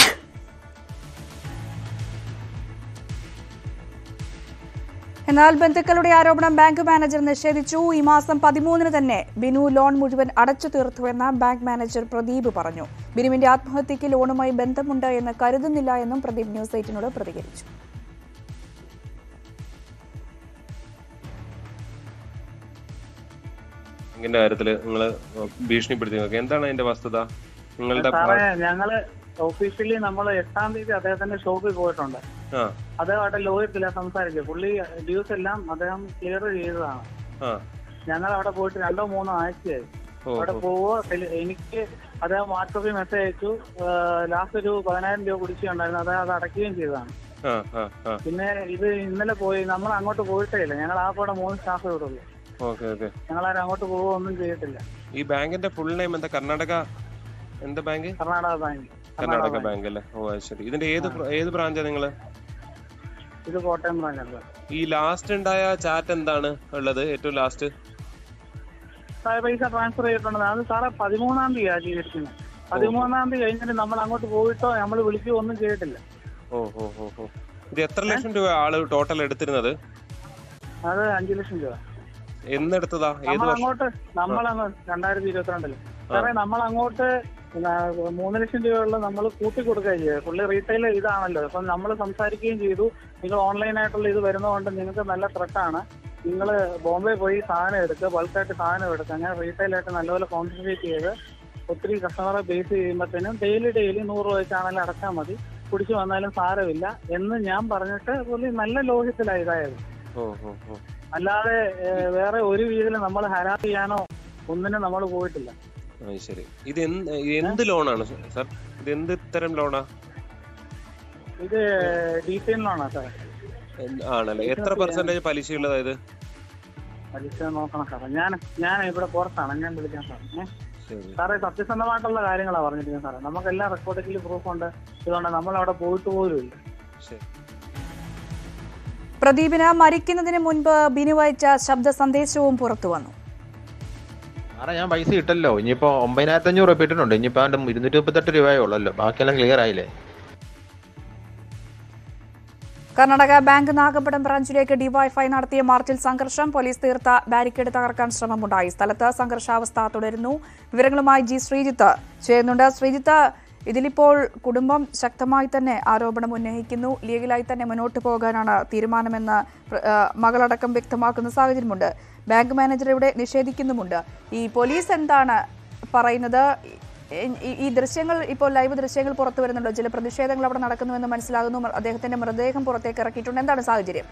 എന്നാൽ ബന്ധുക്കളുടെ ആരോപണം ബാങ്ക് മാനേജർ നിഷേധിച്ചു ഈ മാസം പതിമൂന്നിന് തന്നെ ബിനു ലോൺ മുഴുവൻ അടച്ചു തീർത്തുവെന്ന് ബാങ്ക് മാനേജർ പ്രദീപ് പറഞ്ഞു ബിനുവിന്റെ ആത്മഹത്യക്ക് ലോണുമായി ബന്ധമുണ്ട് എന്ന് കരുതുന്നില്ല എന്നും പ്രദീപ് ന്യൂസ് എയ്റ്റിനോട് പ്രതികരിച്ചു ബാങ്കിന്റെ കാര്യത്തില് നിങ്ങള് ഭീഷണിപ്പെടുത്തി നോക്കി എന്താണ് അതിന്റെ വസ്തുത നിങ്ങളുടെ സാറേ ഞങ്ങള് ഒഫീഷ്യലി നമ്മൾ എട്ടാം തീയതി അദ്ദേഹത്തിന്റെ ഷോപ്പിൽ പോയിട്ടുണ്ട് ആ അദ്ദേഹമായിട്ട് ലോയത്തില്ല സംസാരിച്ചത് പുള്ളി ഡ്യൂസ് എല്ലാം അദ്ദേഹം ക്ലിയർ ചെയ്തതാണ് ആ ഞങ്ങൾ അവിടെ പോയിട്ട് രണ്ടോ മൂന്നോ ആഴ്ചയായി ഓ അവിടെ ഓ. പോവുക ടെലി- എനിക്ക് അദ്ദേഹം വാട്സപ്പിൽ മെസ്സേജ് അയച്ചു ലാസ്റ്റ് ഒരു പതിനായിരം രൂപ കുടിശ്ശിയുണ്ടായിരുന്നു അദ്ദേഹം അത് അടയ്ക്കുകയും ചെയ്തതാണ് ആ ആ ആ പിന്നെ ഇത് ഇന്നലെ പോയി നമ്മൾ അങ്ങോട്ട് പോയിട്ടേ ഇല്ല ഞങ്ങൾ ആ കൂടെ മൂന്ന് സ്റ്റാഫ് ഇവിടെ ഉള്ളൂ ഓക്കെ ഓക്കെ ഞങ്ങളാരും അങ്ങോട്ട് പോവുക ഒന്നും ചെയ്തിട്ടില്ല ഈ ബാങ്കിന്റെ ഫുൾ നെയിം എന്താ കർണാടക എന്താ bank Karnataka bank Karnataka bank അല്ലേ ഓ അത് ശരി ഇതിന്റെ ഏത് ബ്ര- ഏത് ബ്രാഞ്ചാ നിങ്ങള് ഇത് കോട്ടയം ബ്രാഞ്ച് ഈ ലാസ്റ്റ് ഉണ്ടായ ചാറ്റ് എന്താണ് ഉള്ളത് ഏറ്റവും ലാസ്റ്റ് സാറേ പൈസ ട്രാൻസ്ഫർ ചെയ്തിട്ടുണ്ട് അത് സാറേ പതിമൂന്നാം തീയതി ചെയ്തിരിക്കുന്നത് പതിമൂന്നാം തീയതി കഴിഞ്ഞിട്ട് നമ്മൾ അങ്ങോട്ട് പോയിട്ടോ നമ്മൾ വിളിക്കുകയോ ഒന്നും ചെയ്തിട്ടില്ല ഓ ഓ ഓ ഓ ഇത് എത്ര ലക്ഷം രൂപ ആള് ടോട്ടൽ എടുത്തിരുന്നത് അത് അഞ്ചു ലക്ഷം രൂപ എന്നെടുത്തതാ ഏത് നമ്മൾ വർഷം അങ്ങോട്ട് നമ്മളങ്ങ് രണ്ടായിരത്തി ഇരുപത്തിരണ്ടില് സാറേ നമ്മൾ അങ്ങോട്ട് മൂന്ന് ലക്ഷം രൂപയുള്ള നമ്മൾ കൂട്ടി കൊടുക്കുകയും ചെയ്തു പുള്ളി റീറ്റെയിൽ ഇതാണല്ലോ അപ്പം നമ്മൾ സംസാരിക്കുകയും ചെയ്തു നിങ്ങൾ ഓൺലൈനായിട്ടുള്ള ഇത് വരുന്നതുകൊണ്ട് നിങ്ങൾക്ക് നല്ല ത്രെട്ടാണ് നിങ്ങൾ ബോംബെ പോയി സാധനം എടുക്കുക ബൾക്കായിട്ട് സാധനം എടുക്കുക അങ്ങനെ റീറ്റെയിലായിട്ട് നല്ലപോലെ കോൺസെൻട്രേറ്റ് ചെയ്ത് ഒത്തിരി കസ്റ്റമറെ ബേസ് ചെയ്യുമ്പോഴത്തേനും ഡെയിലി ഡെയിലി നൂറ് രൂപ വെച്ചാണെങ്കിലും അടച്ചാൽ മതി കുടിച്ചു വന്നാലും സാരമില്ല എന്ന് ഞാൻ പറഞ്ഞിട്ട് പുള്ളി നല്ല ലോഹ്യത്തിലാണ് ഇതായത് ഓ ഓ ഓ അല്ലാതെ ഏഹ്, വേറെ ഒരു രീതിയിൽ നമ്മൾ ഹരാസ് ചെയ്യാനോ ഒന്നിനും നമ്മൾ പോയിട്ടില്ല അത് ശരി ഇത് എന്ത് എന്ത് ലോണാണ് സാർ ഇത് എന്ത് തരം ലോണാ ഇത് ഡീറ്റെയിൽ ലോണാ സാർ എന്ത് ആണല്ലേ എത്ര പെർസെന്റേജ് പലിശ ഉള്ളതാ ഇത് പലിശ നോക്കണം സാറേ ഞാൻ ഞാൻ ഇവിടെ പുറത്താണ് ഞാൻ വിളിക്കാൻ സാറേ ഏഹ് ശരി സാറേ സത്യസന്ധമായിട്ടുള്ള കാര്യങ്ങളാണ് പറഞ്ഞിരിക്കുന്നത് സാറേ നമുക്കെല്ലാം റെക്കോർഡിൽ പ്രൂഫ് ഉണ്ട് ഇതുകൊണ്ട് നമ്മൾ അവിടെ പോയിട്ട് പോലും ഇല്ല ശരി പ്രദീപിന് മരിക്കുന്നതിന് മുൻപ് ബിനു അയച്ച ശബ്ദ സന്ദേശവും പുറത്തു വന്നു സാറേ ഞാൻ പൈസ ഇട്ടല്ലോ ഇനിയിപ്പോ ഒമ്പതിനായിരത്തി അഞ്ഞൂറ് രൂപ ഇട്ടിട്ടുണ്ട് ഇനിയിപ്പോ അവന്റെ ഇരുന്നൂറ്റി മുപ്പത്തെട്ട് രൂപയേ ഉള്ളല്ലോ ബാക്കിയെല്ലാം ക്ലിയർ ആയില്ലേ കർണാടക ബാങ്ക് നാഗപടം ബ്രാഞ്ചിലേക്ക് ഡിവൈഎഫ്ഐ നടത്തിയ മാർച്ചിൽ സംഘർഷം പോലീസ് തീർത്ത ബാരിക്കേഡ് തകർക്കാൻ ശ്രമമുണ്ടായി സ്ഥലത്ത് സംഘർഷാവസ്ഥ തുടരുന്നു വിവരങ്ങളുമായി ജി ശ്രീജിത്ത് ചെയ്യുന്നുണ്ട് ശ്രീജിത്ത് ഇതിലിപ്പോൾ കുടുംബം ശക്തമായി തന്നെ ആരോപണം ഉന്നയിക്കുന്നു ലീഗലായി തന്നെ മുന്നോട്ട് പോകാനാണ് തീരുമാനമെന്ന് പ്ര- ആ, മകളടക്കം വ്യക്തമാക്കുന്ന സാഹചര്യമുണ്ട് ബാങ്ക് മാനേജർ ഇവിടെ നിഷേധിക്കുന്നുമുണ്ട് ഈ പോലീസ് എന്താണ് പറയുന്നത് ഈ- ഈ- ഈ ദൃശ്യങ്ങൾ ഇപ്പോൾ ലൈവ് ദൃശ്യങ്ങൾ പുറത്തു വരുന്നുണ്ടോ ചില പ്രതിഷേധങ്ങൾ അവിടെ നടക്കുന്നുവെന്ന് മനസ്സിലാകുന്നു മ- അദ്ദേഹത്തിന്റെ മൃതദേഹം പുറത്തേക്ക് ഇറക്കിയിട്ടുണ്ട് എന്താണ് സാഹചര്യം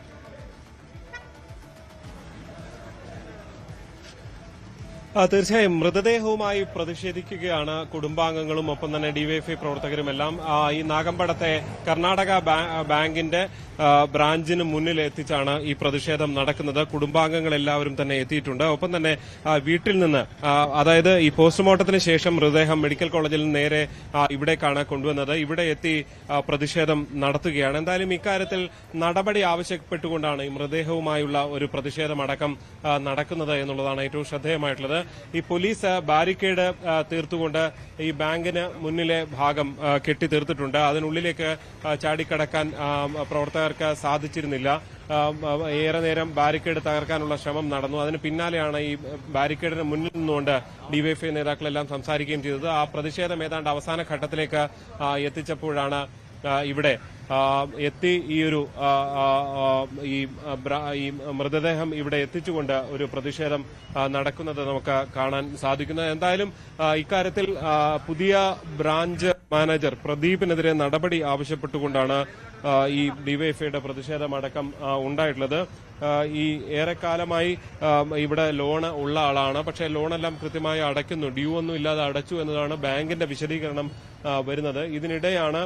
ആ, തീർച്ചയായും മൃതദേഹവുമായി പ്രതിഷേധിക്കുകയാണ് കുടുംബാംഗങ്ങളും ഒപ്പം തന്നെ ഡിവൈഎഫ്ഐ പ്രവർത്തകരും എല്ലാം ആ, ഈ നാഗമ്പടത്തെ കർണാടക ബാ- ബാങ്കിന്റെ ആ, ബ്രാഞ്ചിന് മുന്നിൽ എത്തിച്ചാണ് ഈ പ്രതിഷേധം നടക്കുന്നത് കുടുംബാംഗങ്ങൾ എല്ലാവരും തന്നെ എത്തിയിട്ടുണ്ട് ഒപ്പം തന്നെ ആ, വീട്ടിൽ നിന്ന് ആ, അതായത് ഈ പോസ്റ്റ്മോർട്ടത്തിന് ശേഷം മൃതദേഹം മെഡിക്കൽ കോളേജിൽ നിന്ന് നേരെ ആ, ഇവിടേക്കാണ് കൊണ്ടുവന്നത് ഇവിടെ എത്തി ആ, പ്രതിഷേധം നടത്തുകയാണ് എന്തായാലും ഇക്കാര്യത്തിൽ നടപടി ആവശ്യപ്പെട്ടുകൊണ്ടാണ് ഈ മൃതദേഹവുമായുള്ള ഒരു പ്രതിഷേധമടക്കം ആ, നടക്കുന്നത് എന്നുള്ളതാണ് ഏറ്റവും ശ്രദ്ധേയമായിട്ടുള്ളത് ഈ പോലീസ് ബാരിക്കേഡ് ആ, തീർത്തുകൊണ്ട് ഈ ബാങ്കിന് മുന്നിലെ ഭാഗം ആ, കെട്ടി തീർത്തിട്ടുണ്ട് അതിനുള്ളിലേക്ക് ആ, ചാടിക്കടക്കാൻ ആ, പ്രവർത്തകർക്ക് സാധിച്ചിരുന്നില്ല ആ, ആ, ഏറെ നേരം ബാരിക്കേഡ് തകർക്കാനുള്ള ശ്രമം നടന്നു അതിന് പിന്നാലെയാണ് ഈ ബാരിക്കേഡിന് മുന്നിൽ നിന്നുകൊണ്ട് ഡിവൈഎഫ്ഐ നേതാക്കളെല്ലാം സംസാരിക്കുകയും ചെയ്തത് ആ പ്രതിഷേധം ഏതാണ്ട് അവസാന ഘട്ടത്തിലേക്ക് ആ, എത്തിച്ചപ്പോഴാണ് ആ, ഇവിടെ ആ, എത്തി ഈ ഒരു ആ, ആ, ആ, ഈ ആ, ബ്ര- ഈ മൃതദേഹം ഇവിടെ എത്തിച്ചുകൊണ്ട് ഒരു പ്രതിഷേധം ആ, നടക്കുന്നത് നമുക്ക് കാണാൻ സാധിക്കുന്നത് എന്തായാലും ആ, ഇക്കാര്യത്തിൽ ആ, പുതിയ ബ്രാഞ്ച് മാനേജർ പ്രദീപിനെതിരെ നടപടി ആവശ്യപ്പെട്ടുകൊണ്ടാണ് ആ, ഈ ഡിവൈഎഫ്ഐയുടെ പ്രതിഷേധമടക്കം ആ, ഉണ്ടായിട്ടുള്ളത് ആ, ഈ ഏറെക്കാലമായി ആ, ഇവിടെ ലോണ് ഉള്ള ആളാണ് പക്ഷേ ലോണെല്ലാം കൃത്യമായി അടയ്ക്കുന്നു ഡ്യൂ ഒന്നും ഇല്ലാതെ അടച്ചു എന്നതാണ് ബാങ്കിന്റെ വിശദീകരണം ആ, വരുന്നത് ഇതിനിടെയാണ്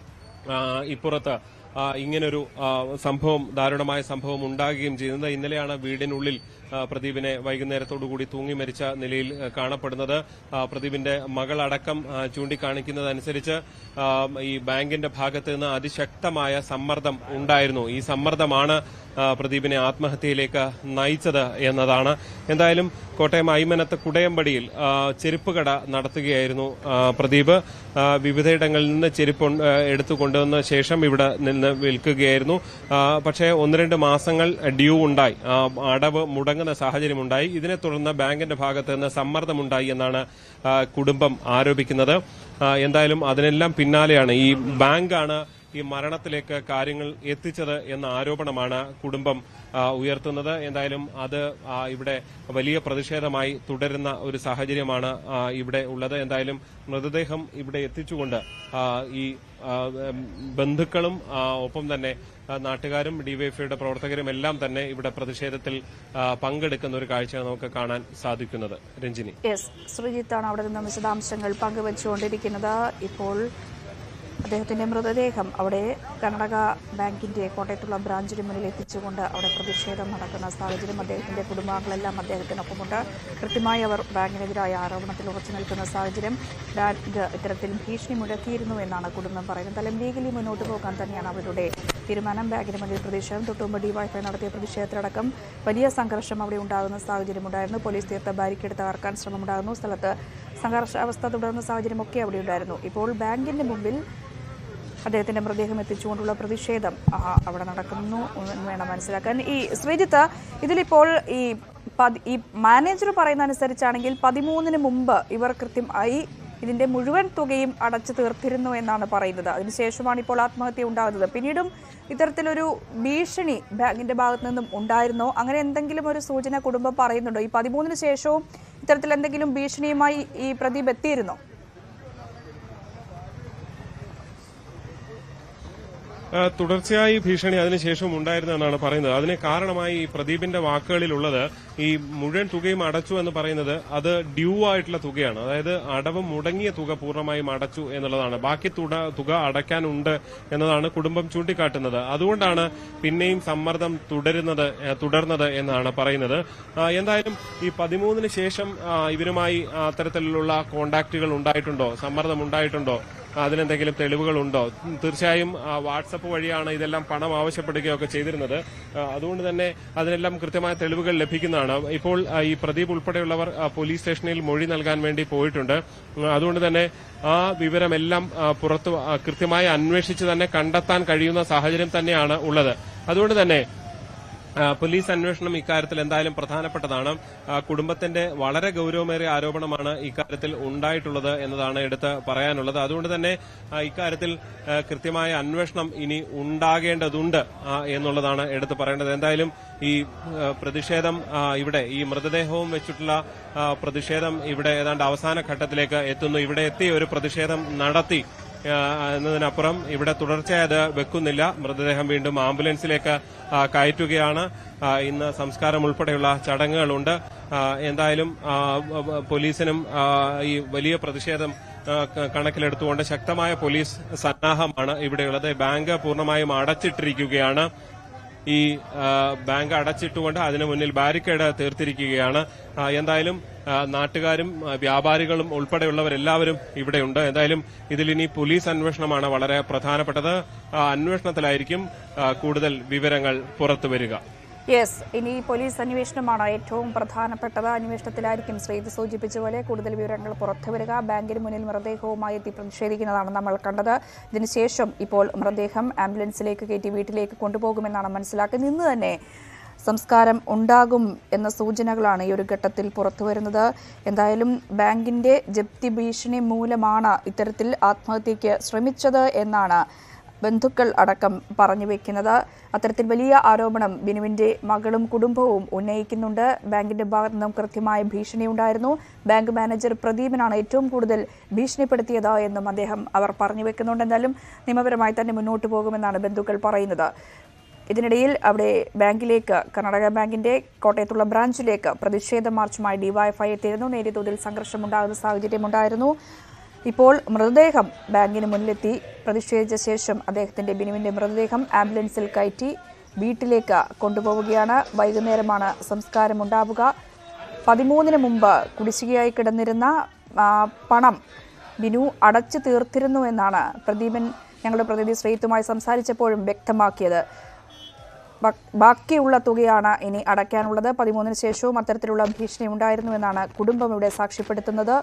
ആ, ഇപ്പുറത്ത് ആ, ഇങ്ങനൊരു ആ, സംഭവം ദാരുണമായ സംഭവം ഉണ്ടാകുകയും ചെയ്യുന്നത് ഇന്നലെയാണ് വീടിനുള്ളിൽ ആ, പ്രദീപിനെ വൈകുന്നേരത്തോടുകൂടി തൂങ്ങി മരിച്ച നിലയിൽ ആ, കാണപ്പെടുന്നത് ആ, പ്രദീപിന്റെ മകളടക്കം ആ, ചൂണ്ടിക്കാണിക്കുന്നതനുസരിച്ച് ആ, ഈ ബാങ്കിന്റെ ഭാഗത്ത് നിന്ന് അതിശക്തമായ സമ്മർദ്ദം ഉണ്ടായിരുന്നു ഈ സമ്മർദ്ദമാണ് ആ, പ്രദീപിനെ ആത്മഹത്യയിലേക്ക് നയിച്ചത് എന്നതാണ് എന്തായാലും കോട്ടയം ഐമനത്ത് കുടയമ്പടിയിൽ ആ, ചെരുപ്പ് കട നടത്തുകയായിരുന്നു ആ, പ്രദീപ് ആ, വിവിധയിടങ്ങളിൽ നിന്ന് ചെരുപ്പ് ഉൺ- ആ, എടുത്തു കൊണ്ടുവന്ന ശേഷം ഇവിടെ നിന്ന് വിൽക്കുകയായിരുന്നു ആ, പക്ഷേ ഒന്ന് രണ്ട് മാസങ്ങൾ ഡ്യൂ ഉണ്ടായി ആ, അടവ് മുടങ്ങുന്ന സാഹചര്യമുണ്ടായി ഇതിനെ തുടർന്ന് ബാങ്കിന്റെ ഭാഗത്ത് നിന്ന് സമ്മർദ്ദമുണ്ടായി എന്നാണ് ആ, കുടുംബം ആരോപിക്കുന്നത് ആ, എന്തായാലും അതിനെല്ലാം പിന്നാലെയാണ് ഈ ബാങ്കാണ് ഈ മരണത്തിലേക്ക് കാര്യങ്ങൾ എത്തിച്ചത് എന്ന ആരോപണമാണ് കുടുംബം ആ, ഉയർത്തുന്നത് എന്തായാലും അത് ആ, ഇവിടെ വലിയ പ്രതിഷേധമായി തുടരുന്ന ഒരു സാഹചര്യമാണ് ആ, ഇവിടെ ഉള്ളത് എന്തായാലും മൃതദേഹം ഇവിടെ എത്തിച്ചുകൊണ്ട് ആ, ഈ ആ, ഉം, ബന്ധുക്കളും ആ, ഒപ്പം തന്നെ ആ, നാട്ടുകാരും ഡിവൈഎഫ്ഐയുടെ പ്രവർത്തകരും എല്ലാം തന്നെ ഇവിടെ പ്രതിഷേധത്തിൽ ആ, പങ്കെടുക്കുന്ന ഒരു കാഴ്ചയാണ് നമുക്ക് കാണാൻ സാധിക്കുന്നത് രഞ്ജിനി യെസ് ശ്രീജിത്താണ് അവിടെ നിന്ന് വിശദാംശങ്ങൾ പങ്കുവച്ചുകൊണ്ടിരിക്കുന്നത് ഇപ്പോൾ അദ്ദേഹത്തിന്റെ മൃതദേഹം അവിടെ കർണാടക ബാങ്കിന്റെ കോട്ടയത്തുള്ള ബ്രാഞ്ചിന് മുന്നിൽ എത്തിച്ചുകൊണ്ട് അവിടെ പ്രതിഷേധം നടക്കുന്ന സാഹചര്യം അദ്ദേഹത്തിന്റെ കുടുംബാംഗങ്ങളെല്ലാം അദ്ദേഹത്തിനൊപ്പമുണ്ട് കൃത്യമായി അവർ ബാങ്കിനെതിരായ ആരോപണത്തിൽ ഉറച്ചു നിൽക്കുന്ന സാഹചര്യം ബാങ്ക് ഇത്തരത്തിൽ ഭീഷണി മുഴക്കിയിരുന്നു എന്നാണ് കുടുംബം പറയുന്നത് എന്തായാലും ലീഗലി മുന്നോട്ട് പോകാൻ തന്നെയാണ് അവരുടെ തീരുമാനം ബാങ്കിന് മുന്നിൽ പ്രതിഷേധം തൊട്ടുമുമ്പ് ഡിവൈഫൈ നടത്തിയ പ്രതിഷേധത്തിലടക്കം വലിയ സംഘർഷം അവിടെ ഉണ്ടാകുന്ന സാഹചര്യമുണ്ടായിരുന്നു പോലീസ് തീർത്ത ബാരിക്കേഡ് തകർക്കാൻ ശ്രമമുണ്ടാകുന്നു സ്ഥലത്ത് സംഘർഷാവസ്ഥ തുടർന്ന സാഹചര്യമൊക്കെ അവിടെ ഉണ്ടായിരുന്നു ഇപ്പോൾ ബാങ്കിന്റെ മുമ്പിൽ അദ്ദേഹത്തിന്റെ മൃതദേഹം എത്തിച്ചുകൊണ്ടുള്ള പ്രതിഷേധം ആ, അവിടെ നടക്കുന്നു എന്ന് വേണം മനസ്സിലാക്കാൻ ഈ ശ്രീജിത്ത് ഇതിലിപ്പോൾ ഈ പതി- ഈ മാനേജർ പറയുന്ന അനുസരിച്ചാണെങ്കിൽ പതിമൂന്നിന് മുമ്പ് ഇവർ കൃത്യമായി ഇതിന്റെ മുഴുവൻ തുകയും അടച്ചു തീർത്തിരുന്നു എന്നാണ് പറയുന്നത് അതിനുശേഷമാണ് ഇപ്പോൾ ആത്മഹത്യ ഉണ്ടാകുന്നത് പിന്നീടും ഇത്തരത്തിലൊരു ഭീഷണി ബാങ്കിന്റെ ഭാഗത്തു നിന്നും ഉണ്ടായിരുന്നോ അങ്ങനെ എന്തെങ്കിലും ഒരു സൂചന കുടുംബം പറയുന്നുണ്ടോ ഈ പതിമൂന്നിന് ശേഷവും ഇത്തരത്തിൽ എന്തെങ്കിലും ഭീഷണിയുമായി ഈ പ്രദീപ് എത്തിയിരുന്നോ ആ, തുടർച്ചയായി ഭീഷണി അതിനുശേഷം ഉണ്ടായിരുന്നെന്നാണ് പറയുന്നത് അതിന് കാരണമായി ഈ പ്രദീപിന്റെ വാക്കുകളിലുള്ളത് ഈ മുഴുവൻ തുകയും അടച്ചു എന്ന് പറയുന്നത് അത് ഡ്യൂ ആയിട്ടുള്ള തുകയാണ് അതായത് അടവ് മുടങ്ങിയ തുക പൂർണ്ണമായും അടച്ചു എന്നുള്ളതാണ് ബാക്കി തുക തുക അടയ്ക്കാനുണ്ട് എന്നതാണ് കുടുംബം ചൂണ്ടിക്കാട്ടുന്നത് അതുകൊണ്ടാണ് പിന്നെയും സമ്മർദ്ദം തുടരുന്നത് ഏ, തുടർന്നത് എന്നാണ് പറയുന്നത് ആ, എന്തായാലും ഈ പതിമൂന്നിന് ശേഷം ആ, ഇവരുമായി അത്തരത്തിലുള്ള കോണ്ടാക്റ്റുകൾ ഉണ്ടായിട്ടുണ്ടോ സമ്മർദ്ദം ഉണ്ടായിട്ടുണ്ടോ അതിനെന്തെങ്കിലും തെളിവുകളുണ്ടോ തീർച്ചയായും ആ, വാട്സപ്പ് വഴിയാണ് ഇതെല്ലാം പണം ആവശ്യപ്പെടുകയൊക്കെ ചെയ്തിരുന്നത് ആ, അതുകൊണ്ട് തന്നെ അതിനെല്ലാം കൃത്യമായ തെളിവുകൾ ലഭിക്കുന്നതാണ് ഇപ്പോൾ ആ, ഈ പ്രദീപ് ഉൾപ്പെടെയുള്ളവർ ആ, പോലീസ് സ്റ്റേഷനിൽ മൊഴി നൽകാൻ വേണ്ടി പോയിട്ടുണ്ട് ഉം, അതുകൊണ്ട് തന്നെ ആ വിവരമെല്ലാം ആ, പുറത്ത് ആ, കൃത്യമായി അന്വേഷിച്ച് തന്നെ കണ്ടെത്താൻ കഴിയുന്ന സാഹചര്യം തന്നെയാണ് ഉള്ളത് അതുകൊണ്ട് തന്നെ ആ, പോലീസ് അന്വേഷണം ഇക്കാര്യത്തിൽ എന്തായാലും പ്രധാനപ്പെട്ടതാണ് ആ, കുടുംബത്തിന്റെ വളരെ ഗൌരവമേറിയ ആരോപണമാണ് ഇക്കാര്യത്തിൽ ഉണ്ടായിട്ടുള്ളത് എന്നതാണ് എടുത്ത് പറയാനുള്ളത് അതുകൊണ്ട് തന്നെ ആ, ഇക്കാര്യത്തിൽ ആ, കൃത്യമായ അന്വേഷണം ഇനി ഉണ്ടാകേണ്ടതുണ്ട് ആ, എന്നുള്ളതാണ് എടുത്ത് പറയേണ്ടത് എന്തായാലും ഈ ആ, പ്രതിഷേധം ആ, ഇവിടെ ഈ മൃതദേഹവും വെച്ചിട്ടുള്ള ആ, പ്രതിഷേധം ഇവിടെ ഏതാണ്ട് അവസാന ഘട്ടത്തിലേക്ക് എത്തുന്നു ഇവിടെ എത്തി ഒരു പ്രതിഷേധം നടത്തി ആ, എന്നതിനപ്പുറം ഇവിടെ തുടർച്ചയായി അത് വെക്കുന്നില്ല മൃതദേഹം വീണ്ടും ആംബുലൻസിലേക്ക് ആ, കയറ്റുകയാണ് ആ, ഇന്ന് സംസ്കാരം ഉൾപ്പെടെയുള്ള ചടങ്ങുകളുണ്ട് ആ, എന്തായാലും ആ, വ- വ- പോലീസിനും ആ, ഈ വലിയ പ്രതിഷേധം ആ, ക- കണക്കിലെടുത്തുകൊണ്ട് ശക്തമായ പോലീസ് സന്നാഹമാണ് ഇവിടെയുള്ളത് ബാങ്ക് പൂർണ്ണമായും അടച്ചിട്ടിരിക്കുകയാണ് ഈ ആ, ബാങ്ക് അടച്ചിട്ടുകൊണ്ട് അതിനു മുന്നിൽ ബാരിക്കേഡ് തീർത്തിരിക്കുകയാണ് ആ, എന്തായാലും ആ, നാട്ടുകാരും ആ, വ്യാപാരികളും ഉൾപ്പെടെയുള്ളവരെല്ലാവരും ഇവിടെയുണ്ട് എന്തായാലും ഇതിൽ ഇനി പോലീസ് അന്വേഷണമാണ് വളരെ പ്രധാനപ്പെട്ടത് ആ അന്വേഷണത്തിലായിരിക്കും ആ, കൂടുതൽ വിവരങ്ങൾ പുറത്തുവരിക യെസ് ഇനി പോലീസ് അന്വേഷണമാണ് ഏറ്റവും പ്രധാനപ്പെട്ടത് അന്വേഷണത്തിലായിരിക്കും ശ്രീത് സൂചിപ്പിച്ച പോലെ കൂടുതൽ വിവരങ്ങൾ പുറത്തുവരിക ബാങ്കിന് മുന്നിൽ മൃതദേഹവുമായി എത്തി പ്രതിഷേധിക്കുന്നതാണ് നമ്മൾ കണ്ടത് ഇതിനുശേഷം ഇപ്പോൾ മൃതദേഹം ആംബുലൻസിലേക്ക് കയറ്റി വീട്ടിലേക്ക് കൊണ്ടുപോകുമെന്നാണ് മനസ്സിലാക്കുന്നത് ഇന്ന് തന്നെ സംസ്കാരം ഉണ്ടാകും എന്ന സൂചനകളാണ് ഈ ഒരു ഘട്ടത്തിൽ പുറത്തുവരുന്നത് എന്തായാലും ബാങ്കിന്റെ ജപ്തി ഭീഷണി മൂലമാണ് ഇത്തരത്തിൽ ആത്മഹത്യയ്ക്ക് ശ്രമിച്ചത് എന്നാണ് ബന്ധുക്കൾ അടക്കം പറഞ്ഞു വെക്കുന്നത് അത്തരത്തിൽ വലിയ ആരോപണം ബിനുവിന്റെ മകളും കുടുംബവും ഉന്നയിക്കുന്നുണ്ട് ബാങ്കിന്റെ ഭാഗത്തു നിന്നും കൃത്യമായ ഭീഷണി ഉണ്ടായിരുന്നു ബാങ്ക് മാനേജർ പ്രദീപിനാണ് ഏറ്റവും കൂടുതൽ ഭീഷണിപ്പെടുത്തിയത് എന്നും അദ്ദേഹം അവർ പറഞ്ഞു വെക്കുന്നുണ്ട് എന്തായാലും നിയമപരമായി തന്നെ മുന്നോട്ട് പോകുമെന്നാണ് ബന്ധുക്കൾ പറയുന്നത് ഇതിനിടയിൽ അവിടെ ബാങ്കിലേക്ക് കർണാടക ബാങ്കിന്റെ കോട്ടയത്തുള്ള ബ്രാഞ്ചിലേക്ക് പ്രതിഷേധ മാർച്ചുമായി ഡിവൈഎഫ്ഐ എത്തിയിരുന്നു നേരിയ തോതിൽ സംഘർഷമുണ്ടാകുന്ന സാഹചര്യമുണ്ടായിരുന്നു ഇപ്പോൾ മൃതദേഹം ബാങ്കിന് മുന്നിലെത്തി പ്രതിഷേധിച്ച ശേഷം അദ്ദേഹത്തിന്റെ ബിനുവിന്റെ മൃതദേഹം ആംബുലൻസിൽ കയറ്റി വീട്ടിലേക്ക് കൊണ്ടുപോവുകയാണ് വൈകുന്നേരമാണ് സംസ്കാരം ഉണ്ടാവുക പതിമൂന്നിന് മുമ്പ് കുടിശ്ശികയായി കിടന്നിരുന്ന ആ, പണം ബിനു അടച്ചു തീർത്തിരുന്നു എന്നാണ് പ്രദീപൻ ഞങ്ങളുടെ പ്രതിനിധി ശ്രീത്തുമായി സംസാരിച്ചപ്പോഴും വ്യക്തമാക്കിയത് ബ- ബാക്കിയുള്ള തുകയാണ് ഇനി അടയ്ക്കാനുള്ളത് പതിമൂന്നിന് ശേഷവും അത്തരത്തിലുള്ള ഭീഷണി ഉണ്ടായിരുന്നു എന്നാണ് കുടുംബം ഇവിടെ സാക്ഷ്യപ്പെടുത്തുന്നത്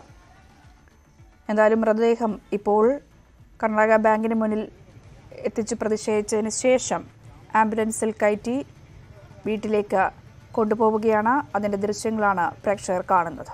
എന്തായാലും മൃതദേഹം ഇപ്പോൾ കർണാടക ബാങ്കിന് മുന്നിൽ എത്തിച്ച് പ്രതിഷേധിച്ചതിന് ശേഷം ആംബുലൻസിൽ കയറ്റി വീട്ടിലേക്ക് കൊണ്ടുപോവുകയാണ് അതിൻ്റെ ദൃശ്യങ്ങളാണ് പ്രേക്ഷകർ കാണുന്നത്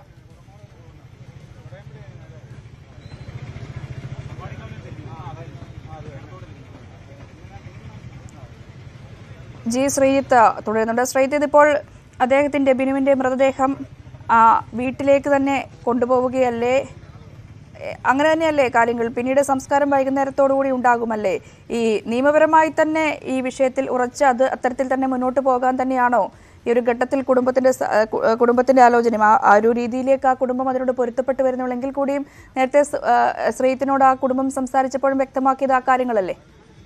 ജി ശ്രീജിത്ത് തുടരുന്നുണ്ട് ശ്രീജിത്ത് ഇതിപ്പോൾ അദ്ദേഹത്തിന്റെ ബിനുവിന്റെ മൃതദേഹം ആ, വീട്ടിലേക്ക് തന്നെ കൊണ്ടുപോവുകയല്ലേ എ, അങ്ങനെ തന്നെയല്ലേ കാര്യങ്ങൾ പിന്നീട് സംസ്കാരം വൈകുന്നേരത്തോടുകൂടി ഉണ്ടാകുമല്ലേ ഈ നിയമപരമായി തന്നെ ഈ വിഷയത്തിൽ ഉറച്ച് അത് അത്തരത്തിൽ തന്നെ മുന്നോട്ട് പോകാൻ തന്നെയാണോ ഈ ഒരു ഘട്ടത്തിൽ കുടുംബത്തിന്റെ സ- ആ, കു- ആ, കുടുംബത്തിന്റെ ആലോചനയും ആ- ആ ഒരു രീതിയിലേക്ക് ആ കുടുംബം അതിനോട് പൊരുത്തപ്പെട്ട് വരുന്നുള്ളെങ്കിൽ കൂടിയും നേരത്തെ സ്- ആ, ശ്രീജിത്തിനോട് ആ കുടുംബം സംസാരിച്ചപ്പോഴും വ്യക്തമാക്കിയത് ആ കാര്യങ്ങളല്ലേ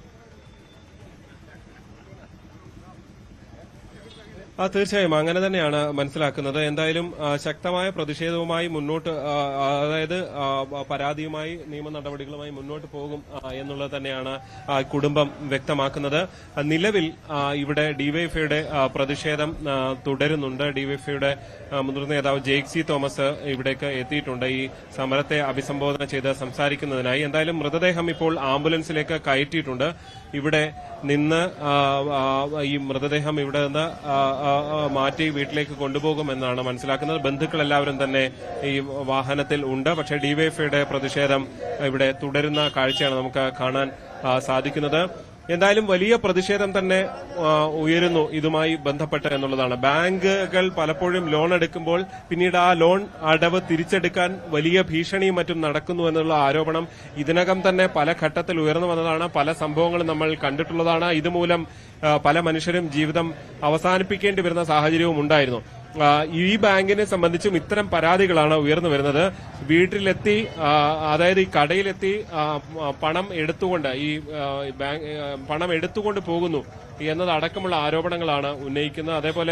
ആ തീർച്ചയായും അങ്ങനെ തന്നെയാണ് മനസ്സിലാക്കുന്നത് എന്തായാലും ആ, ശക്തമായ പ്രതിഷേധവുമായി മുന്നോട്ട് ആ, ആ, അതായത് ആ, പരാതിയുമായി നിയമ നടപടികളുമായി മുന്നോട്ട് പോകും ആ, എന്നുള്ളത് തന്നെയാണ് ആ, കുടുംബം വ്യക്തമാക്കുന്നത് ആ, നിലവിൽ ആ, ഇവിടെ ഡിവൈഎഫ്ഐയുടെ പ്രതിഷേധം ആ, തുടരുന്നുണ്ട് ഡിവൈഎഫ്ഐയുടെ മുതിർന്ന നേതാവ് ജെയ്ക് സി തോമസ് ഇവിടേക്ക് എത്തിയിട്ടുണ്ട് ഈ സമരത്തെ അഭിസംബോധന ചെയ്ത് സംസാരിക്കുന്നതിനായി എന്തായാലും മൃതദേഹം ഇപ്പോൾ ആംബുലൻസിലേക്ക് കയറ്റിയിട്ടുണ്ട് ഇവിടെ നിന്ന് ആ, ആ, ഈ മൃതദേഹം ഇവിടെ നിന്ന് ആ, ആ, ആ, മാറ്റി വീട്ടിലേക്ക് കൊണ്ടുപോകുമെന്നാണ് മനസ്സിലാക്കുന്നത് ബന്ധുക്കൾ എല്ലാവരും തന്നെ ഈ വാഹനത്തിൽ ഉണ്ട് പക്ഷേ ഡിവൈഎഫ്ഐയുടെ പ്രതിഷേധം ഇവിടെ തുടരുന്ന കാഴ്ചയാണ് നമുക്ക് കാണാൻ ആ, സാധിക്കുന്നത് എന്തായാലും വലിയ പ്രതിഷേധം തന്നെ ആ, ഉയരുന്നു ഇതുമായി ബന്ധപ്പെട്ട് എന്നുള്ളതാണ് ബാങ്കുകൾ പലപ്പോഴും ലോൺ എടുക്കുമ്പോൾ പിന്നീട് ആ ലോൺ അടവ് തിരിച്ചെടുക്കാൻ വലിയ ഭീഷണിയും മറ്റും നടക്കുന്നു എന്നുള്ള ആരോപണം ഇതിനകം തന്നെ പല ഘട്ടത്തിൽ ഉയർന്നു വന്നതാണ് പല സംഭവങ്ങളും നമ്മൾ കണ്ടിട്ടുള്ളതാണ് ഇതുമൂലം ആ, പല മനുഷ്യരും ജീവിതം അവസാനിപ്പിക്കേണ്ടി വരുന്ന സാഹചര്യവും ഉണ്ടായിരുന്നു ആ, ഈ ബാങ്കിനെ സംബന്ധിച്ചും ഇത്തരം പരാതികളാണ് ഉയർന്നു വരുന്നത് വീട്ടിലെത്തി ആ, അതായത് ഈ കടയിലെത്തി ആ, ആ, പണം എടുത്തുകൊണ്ട് ഈ ആ, ഈ ബാങ്ക് ആ, പണം എടുത്തുകൊണ്ട് പോകുന്നു എന്നതടക്കമുള്ള ആരോപണങ്ങളാണ് ഉന്നയിക്കുന്നത് അതേപോലെ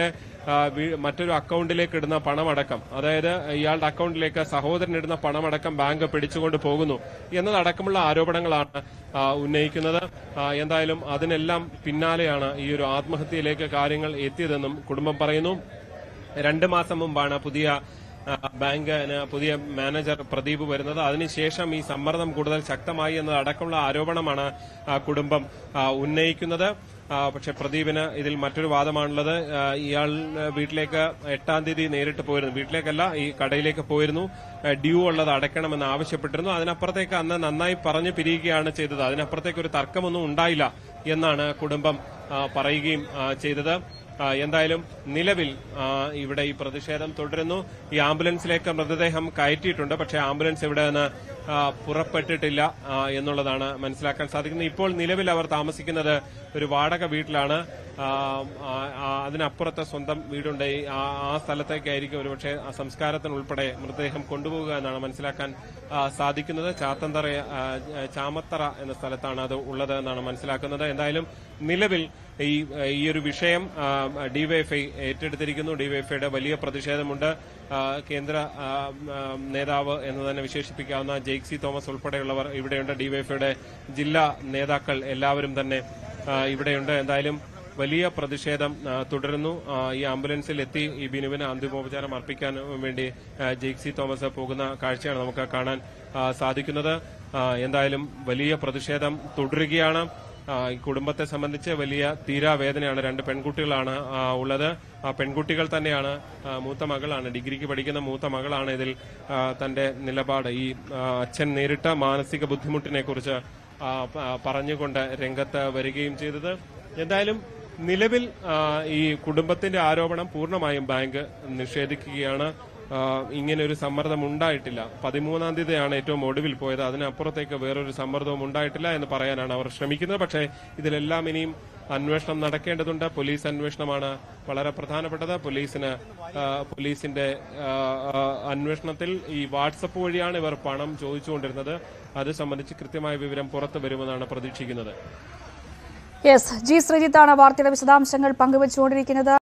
ആ, വീ- മറ്റൊരു അക്കൗണ്ടിലേക്ക് ഇടുന്ന പണമടക്കം അതായത് ഇയാളുടെ അക്കൗണ്ടിലേക്ക് സഹോദരൻ ഇടുന്ന പണമടക്കം ബാങ്ക് പിടിച്ചുകൊണ്ട് പോകുന്നു എന്നതടക്കമുള്ള ആരോപണങ്ങളാണ് ആ, ഉന്നയിക്കുന്നത് ആ, എന്തായാലും അതിനെല്ലാം പിന്നാലെയാണ് ഈ ഒരു ആത്മഹത്യയിലേക്ക് കാര്യങ്ങൾ എത്തിയതെന്നും കുടുംബം പറയുന്നു രണ്ട് മാസം മുമ്പാണ് പുതിയ ആ, ബാങ്കിന് പുതിയ മാനേജർ പ്രദീപ് വരുന്നത് അതിനുശേഷം ഈ സമ്മർദ്ദം കൂടുതൽ ശക്തമായി എന്നതടക്കമുള്ള ആരോപണമാണ് ആ, കുടുംബം ആ, ഉന്നയിക്കുന്നത് ആ, പക്ഷെ പ്രദീപിന് ഇതിൽ മറ്റൊരു വാദമാണുള്ളത് ആ, ഇയാൾ ആ, വീട്ടിലേക്ക് എട്ടാം തീയതി നേരിട്ട് പോയിരുന്നു വീട്ടിലേക്കല്ല ഈ കടയിലേക്ക് പോയിരുന്നു ആ, ഡ്യൂ ഉള്ളത് അടയ്ക്കണമെന്ന് ആവശ്യപ്പെട്ടിരുന്നു അതിനപ്പുറത്തേക്ക് അന്ന് നന്നായി പറഞ്ഞു പിരിയുകയാണ് ചെയ്തത് അതിനപ്പുറത്തേക്ക് ഒരു തർക്കമൊന്നും ഉണ്ടായില്ല എന്നാണ് കുടുംബം ആ, പറയുകയും ആ, ചെയ്തത് ആ, എന്തായാലും നിലവിൽ ആ, ഇവിടെ ഈ പ്രതിഷേധം തുടരുന്നു ഈ ആംബുലൻസിലേക്ക് മൃതദേഹം കയറ്റിയിട്ടുണ്ട് പക്ഷേ ആംബുലൻസ് ഇവിടെ നിന്ന് ആ, പുറപ്പെട്ടിട്ടില്ല ആ, എന്നുള്ളതാണ് മനസ്സിലാക്കാൻ സാധിക്കുന്നത് ഇപ്പോൾ നിലവിൽ അവർ താമസിക്കുന്നത് ഒരു വാടക വീട്ടിലാണ് ആ, ആ, ആ, അതിനപ്പുറത്തെ സ്വന്തം വീടുണ്ട് ഈ ആ ആ സ്ഥലത്തേക്കായിരിക്കും ഒരുപക്ഷെ ആ സംസ്കാരത്തിന് ഉൾപ്പെടെ മൃതദേഹം കൊണ്ടുപോകുക എന്നാണ് മനസ്സിലാക്കാൻ ആ, സാധിക്കുന്നത് ചാത്തന്തറ ആ, ചാമത്തറ എന്ന സ്ഥലത്താണ് അത് ഉള്ളത് എന്നാണ് മനസ്സിലാക്കുന്നത് എന്തായാലും നിലവിൽ ഈ ഈ ഒരു വിഷയം ആ, ഡിവൈഎഫ്ഐ ഏറ്റെടുത്തിരിക്കുന്നു ഡിവൈഎഫ്ഐയുടെ വലിയ പ്രതിഷേധമുണ്ട് ആ, കേന്ദ്ര ആ, ആ, നേതാവ് എന്ന് തന്നെ വിശേഷിപ്പിക്കാവുന്ന ജെയ്ക്സി തോമസ് ഉൾപ്പെടെയുള്ളവർ ഇവിടെയുണ്ട് ഡിവൈഎഫ്ഐയുടെ ജില്ലാ നേതാക്കൾ എല്ലാവരും തന്നെ ആ, ഇവിടെയുണ്ട് എന്തായാലും വലിയ പ്രതിഷേധം ആ, തുടരുന്നു ആ, ഈ ആംബുലൻസിൽ എത്തി ഈ ബിനുവിന് അന്തിമോപചാരം അർപ്പിക്കാൻ വേണ്ടി ആ, ജെയ്ക്സി തോമസ് പോകുന്ന കാഴ്ചയാണ് നമുക്ക് കാണാൻ ആ, സാധിക്കുന്നത് ആ, എന്തായാലും വലിയ പ്രതിഷേധം തുടരുകയാണ് ആ, ഈ കുടുംബത്തെ സംബന്ധിച്ച് വലിയ തീരാവേദനയാണ് രണ്ട് പെൺകുട്ടികളാണ് ആ, ഉള്ളത് ആ പെൺകുട്ടികൾ തന്നെയാണ് ആ, മൂത്ത മകളാണ് ഡിഗ്രിക്ക് പഠിക്കുന്ന മൂത്ത മകളാണ് ഇതിൽ ആ, തന്റെ നിലപാട് ഈ ആ, അച്ഛൻ നേരിട്ട മാനസിക ബുദ്ധിമുട്ടിനെ കുറിച്ച് ആ, പ- ആ, പറഞ്ഞുകൊണ്ട് രംഗത്ത് വരികയും ചെയ്തത് എന്തായാലും നിലവിൽ ആ, ഈ കുടുംബത്തിന്റെ ആരോപണം പൂർണ്ണമായും ബാങ്ക് നിഷേധിക്കുകയാണ് ആ, ഇങ്ങനെ ഒരു സമ്മർദ്ദം ഉണ്ടായിട്ടില്ല പതിമൂന്നാം തീയതിയാണ് ഏറ്റവും ഒടുവിൽ പോയത് അതിനപ്പുറത്തേക്ക് വേറൊരു സമ്മർദ്ദവും ഉണ്ടായിട്ടില്ല എന്ന് പറയാനാണ് അവർ ശ്രമിക്കുന്നത് പക്ഷേ ഇതിലെല്ലാം ഇനിയും അന്വേഷണം നടക്കേണ്ടതുണ്ട് പോലീസ് അന്വേഷണമാണ് വളരെ പ്രധാനപ്പെട്ടത് പോലീസിന് ആ, പോലീസിന്റെ ആ, ആ, അന്വേഷണത്തിൽ ഈ വാട്സപ്പ് വഴിയാണ് ഇവർ പണം ചോദിച്ചുകൊണ്ടിരുന്നത് അത് സംബന്ധിച്ച് കൃത്യമായ വിവരം പുറത്തു വരുമെന്നാണ് പ്രതീക്ഷിക്കുന്നത് യെസ് ജി ശ്രീജിത്താണ് വാർത്തയുടെ വിശദാംശങ്ങൾ പങ്കുവച്ചുകൊണ്ടിരിക്കുന്നത്